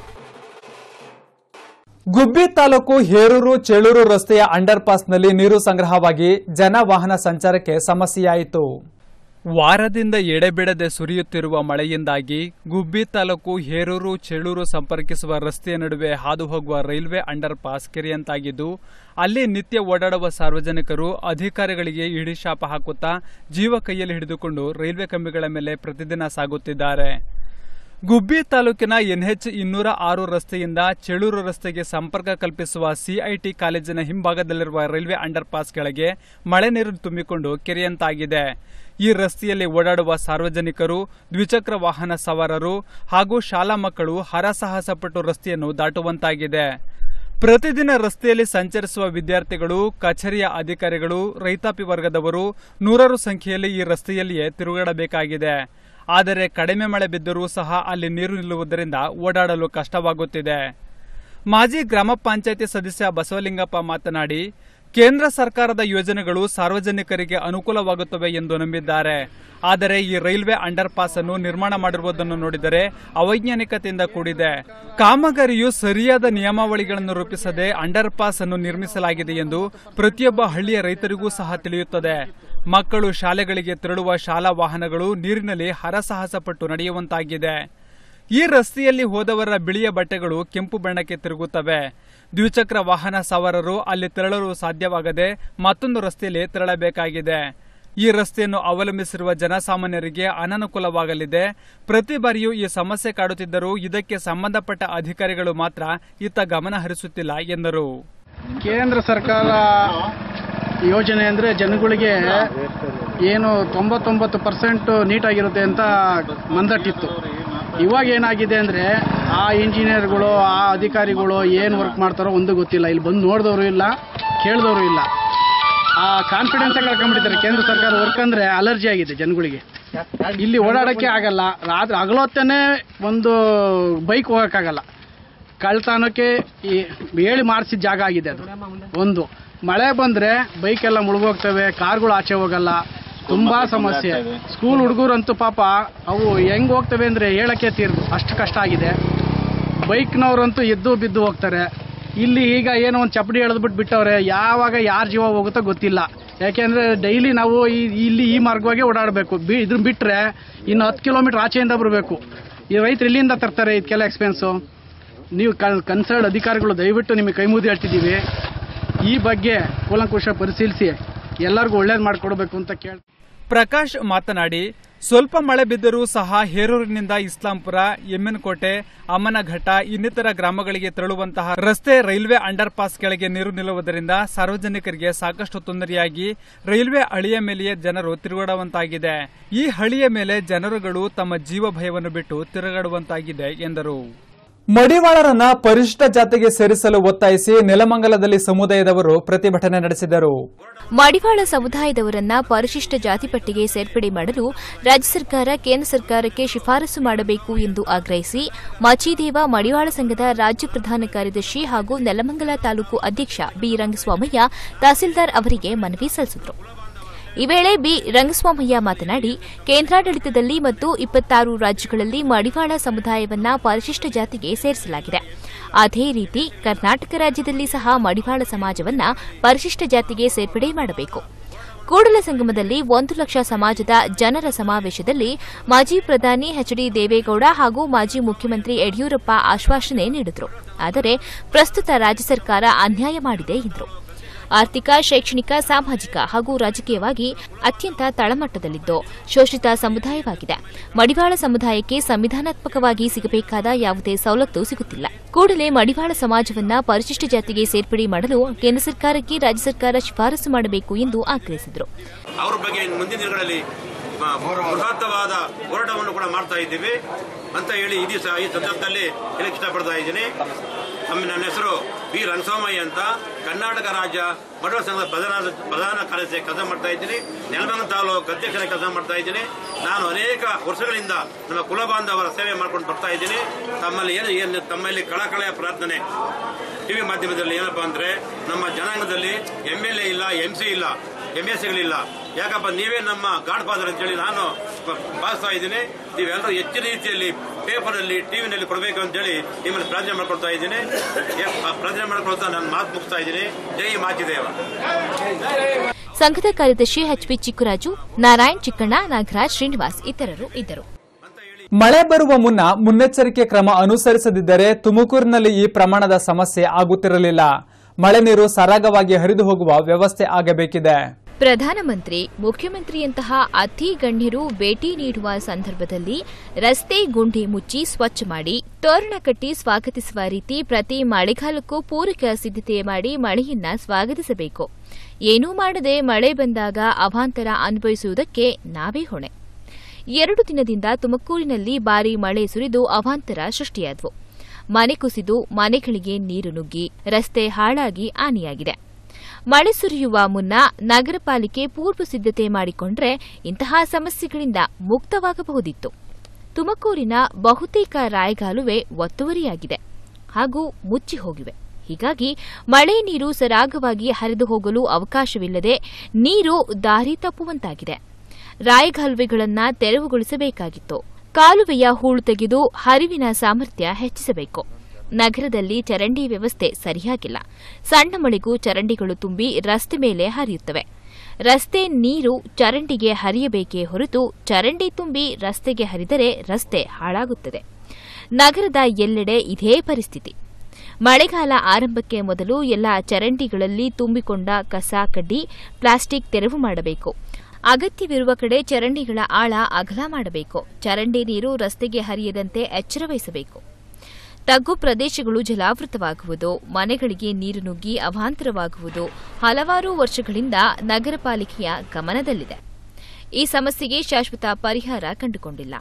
ಗುಬ್ಬಿ ತಾಲೂಕು ಹೇರೂರು ಚೇಳೂರು ರಸ್ತೆಯ ಅಂಡರ್ ಪಾಸ್ನಲ್ಲಿ ನೀರು ಸಂಗ್ರಹವಾಗಿ ಜನ ವಾಹನ ಸಂಚಾರಕ್ಕೆ ಸಮಸ್ಯೆಯಾಯಿತು ವಾರದಿಂದ ಎಡೆಬಿಡದೆ ಸುರಿಯುತ್ತಿರುವ ಮಳೆಯಿಂದಾಗಿ ಗುಬ್ಬಿ ತಾಲೂಕು ಹೇರೂರು ಚೇಳೂರು ಸಂಪರ್ಕಿಸುವ ರಸ್ತೆಯ ನಡುವೆ ಹಾದು ಹೋಗುವ ರೈಲ್ವೆ ಅಂಡರ್ ಪಾಸ್ ಕೆರೆಯಂತಾಗಿದ್ದು ಅಲ್ಲಿ ನಿತ್ಯ ಓಡಾಡುವ ಸಾರ್ವಜನಿಕರು ಅಧಿಕಾರಿಗಳಿಗೆ ಇಡಿಶಾಪ ಹಾಕುತ್ತಾ ಜೀವ ಕೈಯಲ್ಲಿ ಹಿಡಿದುಕೊಂಡು ರೈಲ್ವೆ ಕಂಬಿಗಳ ಮೇಲೆ ಪ್ರತಿದಿನ ಸಾಗುತ್ತಿದ್ದಾರೆ ಗುಬ್ಬಿ ತಾಲೂಕಿನ ಎನ್ಎಚ್ ಇನ್ನೂರ ಆರು ರಸ್ತೆಯಿಂದ ಚೆಳೂರು ರಸ್ತೆಗೆ ಸಂಪರ್ಕ ಕಲ್ಪಿಸುವ ಸಿಐಟಿ ಕಾಲೇಜಿನ ಹಿಂಭಾಗದಲ್ಲಿರುವ ರೈಲ್ವೆ ಅಂಡರ್ ಪಾಸ್ ಕೆಳಗೆ ಮಳೆ ನೀರು ತುಂಬಿಕೊಂಡು ಕೆರೆಯಂತಾಗಿದೆ ಈ ರಸ್ತೆಯಲ್ಲಿ ಓಡಾಡುವ ಸಾರ್ವಜನಿಕರು ದ್ವಿಚಕ್ರ ವಾಹನ ಸವಾರರು ಹಾಗೂ ಶಾಲಾ ಮಕ್ಕಳು ಹರಸಾಹಸಪಟ್ಟು ರಸ್ತೆಯನ್ನು ದಾಟುವಂತಾಗಿದೆ ಪ್ರತಿದಿನ ರಸ್ತೆಯಲ್ಲಿ ಸಂಚರಿಸುವ ವಿದ್ಯಾರ್ಥಿಗಳು ಕಚೇರಿಯ ಅಧಿಕಾರಿಗಳು ರೈತಾಪಿ ವರ್ಗದವರು ನೂರಾರು ಸಂಖ್ಯೆಯಲ್ಲಿ ಈ ರಸ್ತೆಯಲ್ಲಿಯೇ ತಿರುಗಾಡಬೇಕಾಗಿದೆ ಆದರೆ ಕಡಿಮೆ ಮಳೆ ಬಿದ್ದರೂ ಸಹ ಅಲ್ಲಿ ನೀರು ನಿಲ್ಲುವುದರಿಂದ ಓಡಾಡಲು ಕಷ್ಟವಾಗುತ್ತಿದೆ ಮಾಜಿ ಗ್ರಾಮ ಪಂಚಾಯಿತಿ ಸದಸ್ಯ ಬಸವಲಿಂಗಪ್ಪ ಮಾತನಾಡಿ ಕೇಂದ್ರ ಸರ್ಕಾರದ ಯೋಜನೆಗಳು ಸಾರ್ವಜನಿಕರಿಗೆ ಅನುಕೂಲವಾಗುತ್ತವೆ ಎಂದು ನಂಬಿದ್ದಾರೆ ಆದರೆ ಈ ರೈಲ್ವೆ ಅಂಡರ್ ಪಾಸ್ ಅನ್ನು ನಿರ್ಮಾಣ ಮಾಡಿರುವುದನ್ನು ನೋಡಿದರೆ ಅವೈಜ್ಞಾನಿಕತೆಯಿಂದ ಕೂಡಿದೆ ಕಾಮಗಾರಿಯು ಸರಿಯಾದ ನಿಯಮಾವಳಿಗಳನ್ನು ರೂಪಿಸದೆ ಅಂಡರ್ ಪಾಸ್ ಅನ್ನು ನಿರ್ಮಿಸಲಾಗಿದೆ ಎಂದು ಪ್ರತಿಯೊಬ್ಬ ಹಳ್ಳಿಯ ರೈತರಿಗೂ ಸಹ ತಿಳಿಯುತ್ತದೆ ಮಕ್ಕಳು ಶಾಲೆಗಳಿಗೆ ತೆರಳುವ ಶಾಲಾ ವಾಹನಗಳು ನೀರಿನಲ್ಲಿ ಹರಸಾಹಸ ಪಟ್ಟು ನಡೆಯುವಂತಾಗಿದೆ ಈ ರಸ್ತೆಯಲ್ಲಿ ಹೋದವರ ಬಿಳಿಯ ಬಟ್ಟೆಗಳು ಕೆಂಪು ಬಣ್ಣಕ್ಕೆ ತಿರುಗುತ್ತವೆ ದ್ವಿಚಕ್ರ ವಾಹನ ಸವಾರರು ಅಲ್ಲಿ ತೆರಳಲು ಸಾಧ್ಯವಾಗದೆ ಮತ್ತೊಂದು ರಸ್ತೆಯಲ್ಲಿ ತೆರಳಬೇಕಾಗಿದೆ ಈ ರಸ್ತೆಯನ್ನು ಅವಲಂಬಿಸಿರುವ ಜನಸಾಮಾನ್ಯರಿಗೆ ಅನನುಕೂಲವಾಗಲಿದೆ ಪ್ರತಿ ಬಾರಿಯೂ ಈ ಸಮಸ್ಯೆ ಕಾಡುತ್ತಿದ್ದರೂ ಇದಕ್ಕೆ ಸಂಬಂಧಪಟ್ಟ ಅಧಿಕಾರಿಗಳು ಮಾತ್ರ ಇತ್ತ ಗಮನ ಹರಿಸುತ್ತಿಲ್ಲ ಎಂದರು ಕೇಂದ್ರ ಸರ್ಕಾರ ಯೋಜನೆ ಅಂದರೆ ಜನಗಳಿಗೆ ಏನು ತೊಂಬತ್ತೊಂಬತ್ತು ಪರ್ಸೆಂಟ್ ನೀಟಾಗಿರುತ್ತೆ ಅಂತ ಮಂದಟ್ಟಿತ್ತು ಇವಾಗ ಏನಾಗಿದೆ ಅಂದರೆ ಆ ಇಂಜಿನಿಯರ್ಗಳು ಆ ಅಧಿಕಾರಿಗಳು ಏನು ವರ್ಕ್ ಮಾಡ್ತಾರೋ ಒಂದು ಗೊತ್ತಿಲ್ಲ ಇಲ್ಲಿ ಬಂದು ನೋಡಿದವರು ಇಲ್ಲ ಕೇಳಿದವರು ಇಲ್ಲ ಆ ಕಾನ್ಫಿಡೆನ್ಸ್ ಕಳ್ಕೊಂಡ್ಬಿಟ್ಟಿದ್ದಾರೆ ಕೇಂದ್ರ ಸರ್ಕಾರ ವರ್ಕ್ ಅಂದರೆ ಅಲರ್ಜಿ ಆಗಿದೆ ಜನಗಳಿಗೆ ಇಲ್ಲಿ ಓಡಾಡೋಕ್ಕೆ ಆಗಲ್ಲ ರಾತ್ರಿ ಹಗಲೊತ್ತನೇ ಒಂದು ಬೈಕ್ ಹೋಗೋಕ್ಕಾಗಲ್ಲ ಕಳ್ತನಕ್ಕೆ ಈ ಹೇಳಿ ಮಾಡಿಸಿದ ಜಾಗ ಆಗಿದೆ ಅದು ಒಂದು ಮಳೆ ಬಂದರೆ ಬೈಕೆಲ್ಲ ಮುಳುಗೋಗ್ತವೆ ಕಾರ್ಗಳು ಆಚೆ ಹೋಗಲ್ಲ ತುಂಬಾ ಸಮಸ್ಯೆ ಸ್ಕೂಲ್ ಹುಡುಗರಂತೂ ಪಾಪ ಅವು ಹೆಂಗ್ ಹೋಗ್ತವೆ ಅಂದ್ರೆ ಹೇಳಕ್ಕೆ ತೀರ್ದು ಅಷ್ಟು ಕಷ್ಟ ಆಗಿದೆ ಬೈಕ್ನವ್ರಂತೂ ಎದ್ದು ಬಿದ್ದು ಹೋಗ್ತಾರೆ ಇಲ್ಲಿ ಈಗ ಏನೋ ಒಂದು ಚಪ್ಪಡಿ ಎಳೆದ್ಬಿಟ್ಟು ಬಿಟ್ಟವ್ರೆ ಯಾವಾಗ ಯಾರ ಜೀವ ಹೋಗುತ್ತೋ ಗೊತ್ತಿಲ್ಲ ಯಾಕೆಂದ್ರೆ ಡೈಲಿ ನಾವು ಈ ಇಲ್ಲಿ ಈ ಮಾರ್ಗವಾಗಿ ಓಡಾಡಬೇಕು ಬಿ ಇದನ್ನ ಬಿಟ್ರೆ ಇನ್ನು ಹತ್ತು ಕಿಲೋಮೀಟರ್ ಆಚೆಯಿಂದ ಬರಬೇಕು ಈ ರೈತರು ಇಲ್ಲಿಂದ ತರ್ತಾರೆ ಇದಕ್ಕೆಲ್ಲ ಎಕ್ಸ್ಪೆನ್ಸು ನೀವು ಕನ್ಸರ್ಡ್ ಅಧಿಕಾರಿಗಳು ದಯವಿಟ್ಟು ನಿಮಗೆ ಕೈ ಮುಗಿದು ಹೇಳ್ತಿದ್ದೀವಿ ಈ ಬಗ್ಗೆ ಕೂಲಂಕುಷ ಪರಿಶೀಲಿಸಿ ಎಲ್ಲರಿಗೂ ಒಳ್ಳೇದು ಮಾಡಿಕೊಡ್ಬೇಕು ಅಂತ ಕೇಳಿ ಪ್ರಕಾಶ್ ಮಾತನಾಡಿ ಸ್ವಲ್ಪ ಮಳೆ ಬಿದ್ದರೂ ಸಹ ಹೇರೂರಿನಿಂದ ಇಸ್ಲಾಂಪುರ ಎಮ್ಮೆನಕೋಟೆ ಅಮ್ಮನಘಟ್ಟ ಇನ್ನಿತರ ಗ್ರಾಮಗಳಿಗೆ ತೆರಳುವಂತಹ ರಸ್ತೆ ರೈಲ್ವೆ ಅಂಡರ್ ಪಾಸ್ ಕೆಳಗೆ ನೀರು ನಿಲ್ಲುವುದರಿಂದ ಸಾರ್ವಜನಿಕರಿಗೆ ಸಾಕಷ್ಟು ತೊಂದರೆಯಾಗಿ ರೈಲ್ವೆ ಹಳಿಯ ಮೇಲೆಯೇ ಜನರು ತಿರುಗಾಡುವಂತಾಗಿದೆ ಈ ಹಳಿಯ ಮೇಲೆ ಜನರುಗಳು ತಮ್ಮ ಜೀವ ಭಯವನ್ನು ಬಿಟ್ಟು ತಿರುಗಾಡುವಂತಾಗಿದೆ ಎಂದರು ಮಡಿವಾಳರನ್ನ ಪರಿಶಿಷ್ಟ ಜಾತಿಗೆ ಸೇರಿಸಲು ಒತ್ತಾಯಿಸಿ ನೆಲಮಂಗಲದಲ್ಲಿ ಸಮುದಾಯದವರು ಪ್ರತಿಭಟನೆ ನಡೆಸಿದರು ಮಡಿವಾಳ ಸಮುದಾಯದವರನ್ನ ಪರಿಶಿಷ್ಟ ಜಾತಿ ಪಟ್ಟಿಗೆ ಸೇರ್ಪಡೆ ಮಾಡಲು ರಾಜ್ಯ ಸರ್ಕಾರ ಕೇಂದ್ರ ಸರ್ಕಾರಕ್ಕೆ ಶಿಫಾರಸು ಮಾಡಬೇಕು ಎಂದು ಆಗ್ರಹಿಸಿ ಮಚಿದೇವ ಮಡಿವಾಳ ಸಂಘದ ರಾಜ್ಯ ಪ್ರಧಾನ ಕಾರ್ಯದರ್ಶಿ ಹಾಗೂ ನೆಲಮಂಗಲ ತಾಲೂಕು ಅಧ್ಯಕ್ಷ ಬಿ ರಂಗಸ್ವಾಮಯ್ಯ ತಹಸೀಲ್ದಾರ್ ಅವರಿಗೆ ಮನವಿ ಸಲ್ಲಿಸಿದರು ಈ ವೇಳೆ ಬಿ ರಂಗಸ್ವಾಮಯ್ಯ ಮಾತನಾಡಿ ಕೇಂದ್ರಾಡಳಿತದಲ್ಲಿ ಮತ್ತು ಇಪ್ಪತ್ತಾರು ರಾಜ್ಯಗಳಲ್ಲಿ ಮಡಿವಾಳ ಸಮುದಾಯವನ್ನ ಪರಿಶಿಷ್ಟ ಜಾತಿಗೆ ಸೇರಿಸಲಾಗಿದೆ ಅದೇ ರೀತಿ ಕರ್ನಾಟಕ ರಾಜ್ಯದಲ್ಲಿ ಸಹ ಮಡಿವಾಳ ಸಮಾಜವನ್ನ ಪರಿಶಿಷ್ಟ ಜಾತಿಗೆ ಸೇರ್ಪಡೆ ಮಾಡಬೇಕು ಕೂಡಲ ಸಂಗಮದಲ್ಲಿ ಒಂದು ಲಕ್ಷ ಸಮಾಜದ ಜನರ ಸಮಾವೇಶದಲ್ಲಿ ಮಾಜಿ ಪ್ರಧಾನಿ ಎಚ್ ಡಿ ದೇವೇಗೌಡ ಹಾಗೂ ಮಾಜಿ ಮುಖ್ಯಮಂತ್ರಿ ಯಡಿಯೂರಪ್ಪ ಆಶ್ವಾಸನೆ ನೀಡಿದರು ಆದರೆ ಪ್ರಸ್ತುತ ರಾಜ್ಯ ಸರ್ಕಾರ ಅನ್ಯಾಯ ಮಾಡಿದೆ ಎಂದರು ಆರ್ಥಿಕ ಶೈಕ್ಷಣಿಕ ಸಾಮಾಜಿಕ ಹಾಗೂ ರಾಜಕೀಯವಾಗಿ ಅತ್ಯಂತ ತಳಮಟ್ಟದಲ್ಲಿದ್ದು ಶೋಷಿತ ಸಮುದಾಯವಾಗಿದೆ ಮಡಿವಾಳ ಸಮುದಾಯಕ್ಕೆ ಸಂವಿಧಾನಾತ್ಮಕವಾಗಿ ಸಿಗಬೇಕಾದ ಯಾವುದೇ ಸವಲತ್ತು ಸಿಗುತ್ತಿಲ್ಲ ಕೂಡಲೇ ಮಡಿವಾಳ ಸಮಾಜವನ್ನ ಪರಿಶಿಷ್ಟ ಜಾತಿಗೆ ಸೇರ್ಪಡೆ ಮಾಡಲು ಕೇಂದ್ರ ಸರ್ಕಾರಕ್ಕೆ ರಾಜ್ಯ ಸರ್ಕಾರ ಶಿಫಾರಸು ಮಾಡಬೇಕು ಎಂದು ಆಗ್ರಹಿಸಿದರು ಅವ್ರ ಬಗ್ಗೆ ಮುಂದಿನ ದಿನಗಳಲ್ಲಿ ಮ- ಬೃಹತ್ತವಾದ ಹೋರಾಟವನ್ನು ಕೂಡ ಮಾಡ್ತಾ ಇದ್ದೀವಿ ಅಂತ ಹೇಳಿ ಈ ದಿವಸ ಈ ಸಂದರ್ಭದಲ್ಲಿ ಹೇಳಕ್ಕೆ ಇಷ್ಟಪಡ್ತಾ ಇದ್ದೀನಿ ನಮ್ಮ ನನ್ನ ಹೆಸರು ಬಿ ರಂಗಸ್ವಾಮಯ್ಯ ಅಂತ ಕರ್ನಾಟಕ ರಾಜ್ಯ ಮಡವ ಸಂಘದ ಪ್ರಧಾನ ಪ್ರಧಾನ ಕಾರ್ಯದರ್ಶಿ ಕೆಲಸ ಮಾಡ್ತಾ ಇದ್ದೀನಿ ನೆಲಮಂಗಲ ತಾಲೂಕು ಅಧ್ಯಕ್ಷರ ಕೆಲಸ ಮಾಡ್ತಾ ಇದ್ದೀನಿ ನಾನು ಅನೇಕ ವರ್ಷಗಳಿಂದ ನಮ್ಮ ಕುಲಬಾಂಧವರ ಸೇವೆ ಮಾಡ್ಕೊಂಡು ಬರ್ತಾ ಇದ್ದೀನಿ ತಮ್ಮಲ್ಲಿ ಏನು ಏನು ತಮ್ಮಲ್ಲಿ ಕಳಕಳೆಯ ಪ್ರಾರ್ಥನೆ ಟಿವಿ ಮಾಧ್ಯಮದಲ್ಲಿ ಏನಪ್ಪಾ ಅಂದ್ರೆ ನಮ್ಮ ಜನಾಂಗದಲ್ಲಿ ಎಂ ಎಲ್ ಎ ಇಲ್ಲ ಎಂ ಸಿ ಇಲ್ಲ ಎಂ ಎಸ್ ಸಿಗಳಿಲ್ಲ ಯಾಕಪ್ಪ ನೀವೇ ನಮ್ಮ ಗಾಡ್ ಫಾದರ್ ಅಂತೇಳಿ ನಾನು ಬ- ಭಾವಿಸ್ತಾ ಇದ್ದೀನಿ ನೀವೆಲ್ಲರೂ ಹೆಚ್ಚಿನ ರೀತಿಯಲ್ಲಿ ಪೇಪರಲ್ಲಿ ಟಿವಿನಲ್ಲಿ ಕೊಡಬೇಕು ಅಂತೇಳಿ ನಿಮ್ಮಲ್ಲಿ ಪ್ರಾರ್ಥನೆ ಮಾಡ್ಕೊಳ್ತಾ ಇದ್ದೀನಿ ಏ- ಆ ಪ್ರಾರ್ಥನೆ ಮಾಡ್ಕೊಳ್ತಾ ನಾನು ಮಾತು ಮುಗಿಸ್ತಾ ಇದ್ದೀನಿ ಜೈ ಮಾಚಿದೇವ ಸಂಘದ ಕಾರ್ಯದರ್ಶಿ ಎಚ್ಪಿ ಚಿಕ್ಕರಾಜು ನಾರಾಯಣ್ ಚಿಕ್ಕಣ್ಣ ನಾಗರಾಜ್ ಶ್ರೀನಿವಾಸ್ ಇತರರು ಇದ್ದರು ಮಳೆ ಬರುವ ಮುನ್ನ ಮುನ್ನೆಚ್ಚರಿಕೆ ಕ್ರಮ ಅನುಸರಿಸದಿದ್ದರೆ ತುಮಕೂರಿನಲ್ಲಿ ಈ ಪ್ರಮಾಣದ ಸಮಸ್ಯೆ ಆಗುತ್ತಿರಲಿಲ್ಲ ಮಳೆ ನೀರು ಸರಾಗವಾಗಿ ಹರಿದು ಹೋಗುವ ವ್ಯವಸ್ಥೆ ಆಗಬೇಕಿದೆ ಪ್ರಧಾನಮಂತ್ರಿ ಮುಖ್ಯಮಂತ್ರಿಯಂತಹ ಅತಿ ಗಣ್ಯರು ಭೇಟಿ ನೀಡುವ ಸಂದರ್ಭದಲ್ಲಿ ರಸ್ತೆ ಗುಂಡಿ ಮುಚ್ಚಿ ಸ್ವಚ್ಛ ಮಾಡಿ ತೋರಣ ಕಟ್ಟಿ ಸ್ವಾಗತಿಸುವ ರೀತಿ ಪ್ರತಿ ಮಳೆಗಾಲಕ್ಕೂ ಪೂರಕ ಸಿದ್ಧತೆ ಮಾಡಿ ಮಳೆಯನ್ನ ಸ್ವಾಗತಿಸಬೇಕು ಏನೂ ಮಾಡದೆ ಮಳೆ ಬಂದಾಗ ಅವಾಂತರ ಅನುಭವಿಸುವುದಕ್ಕೆ ನಾವೇ ಹೊಣೆ ಎರಡು ದಿನದಿಂದ ತುಮಕೂರಿನಲ್ಲಿ ಭಾರೀ ಮಳೆ ಸುರಿದು ಅವಾಂತರ ಸೃಷ್ಟಿಯಾದವು ಮನೆ ಕುಸಿದು ಮನೆಗಳಿಗೆ ನೀರು ನುಗ್ಗಿ ರಸ್ತೆ ಹಾಳಾಗಿ ಹಾನಿಯಾಗಿದೆ ಮಳೆ ಸುರಿಯುವ ಮುನ್ನ ನಗರ ಪಾಲಿಕೆ ಪೂರ್ವ ಸಿದ್ಧತೆ ಮಾಡಿಕೊಂಡ್ರೆ ಇಂತಹ ಸಮಸ್ಯೆಗಳಿಂದ ಮುಕ್ತವಾಗಬಹುದಿತ್ತು ತುಮಕೂರಿನ ಬಹುತೇಕ ರಾಯಗಾಲುವೆ ಒತ್ತುವರಿಯಾಗಿದೆ ಹಾಗೂ ಮುಚ್ಚಿ ಹೋಗಿವೆ ಹೀಗಾಗಿ ಮಳೆ ನೀರು ಸರಾಗವಾಗಿ ಹರಿದು ಹೋಗಲು ಅವಕಾಶವಿಲ್ಲದೆ ನೀರು ದಾರಿ ತಪ್ಪುವಂತಾಗಿದೆ ರಾಯಗಾಲುವೆಗಳನ್ನ ತೆರವುಗೊಳಿಸಬೇಕಾಗಿತ್ತು ಕಾಲುವೆಯ ಹೂಳು ತೆಗೆದು ಹರಿವಿನ ಸಾಮರ್ಥ್ಯ ಹೆಚ್ಚಿಸಬೇಕು ನಗರದಲ್ಲಿ ಚರಂಡಿ ವ್ಯವಸ್ಥೆ ಸರಿಯಾಗಿಲ್ಲ ಸಣ್ಣ ಮಳೆಗೂ ಚರಂಡಿಗಳು ತುಂಬಿ ರಸ್ತೆ ಮೇಲೆ ಹರಿಯುತ್ತವೆ ರಸ್ತೆ ನೀರು ಚರಂಡಿಗೆ ಹರಿಯಬೇಕೇ ಹೊರತು ಚರಂಡಿ ತುಂಬಿ ರಸ್ತೆಗೆ ಹರಿದರೆ ರಸ್ತೆ ಹಾಳಾಗುತ್ತದೆ ನಗರದ ಎಲ್ಲೆಡೆ ಇದೇ ಪರಿಸ್ಥಿತಿ ಮಳೆಗಾಲ ಆರಂಭಕ್ಕೆ ಮೊದಲು ಎಲ್ಲ ಚರಂಡಿಗಳಲ್ಲಿ ತುಂಬಿಕೊಂಡ ಕಸ ಕಡ್ಡಿ ಪ್ಲಾಸ್ಟಿಕ್ ತೆರವು ಮಾಡಬೇಕು ಅಗತ್ಯವಿರುವ ಕಡೆ ಚರಂಡಿಗಳ ಆಳ ಅಗಲ ಮಾಡಬೇಕು ಚರಂಡಿ ನೀರು ರಸ್ತೆಗೆ ಹರಿಯದಂತೆ ಎಚ್ಚರ ವಹಿಸಬೇಕು ತಗ್ಗು ಪ್ರದೇಶಗಳು ಜಲಾವೃತವಾಗುವುದು ಮನೆಗಳಿಗೆ ನೀರು ನುಗ್ಗಿ ಅವಾಂತರವಾಗುವುದು ಹಲವಾರು ವರ್ಷಗಳಿಂದ ನಗರ ಪಾಲಿಕೆಯ ಗಮನದಲ್ಲಿದೆ ಈ ಸಮಸ್ಯೆಗೆ ಶಾಶ್ವತ ಪರಿಹಾರ ಕಂಡುಕೊಂಡಿಲ್ಲ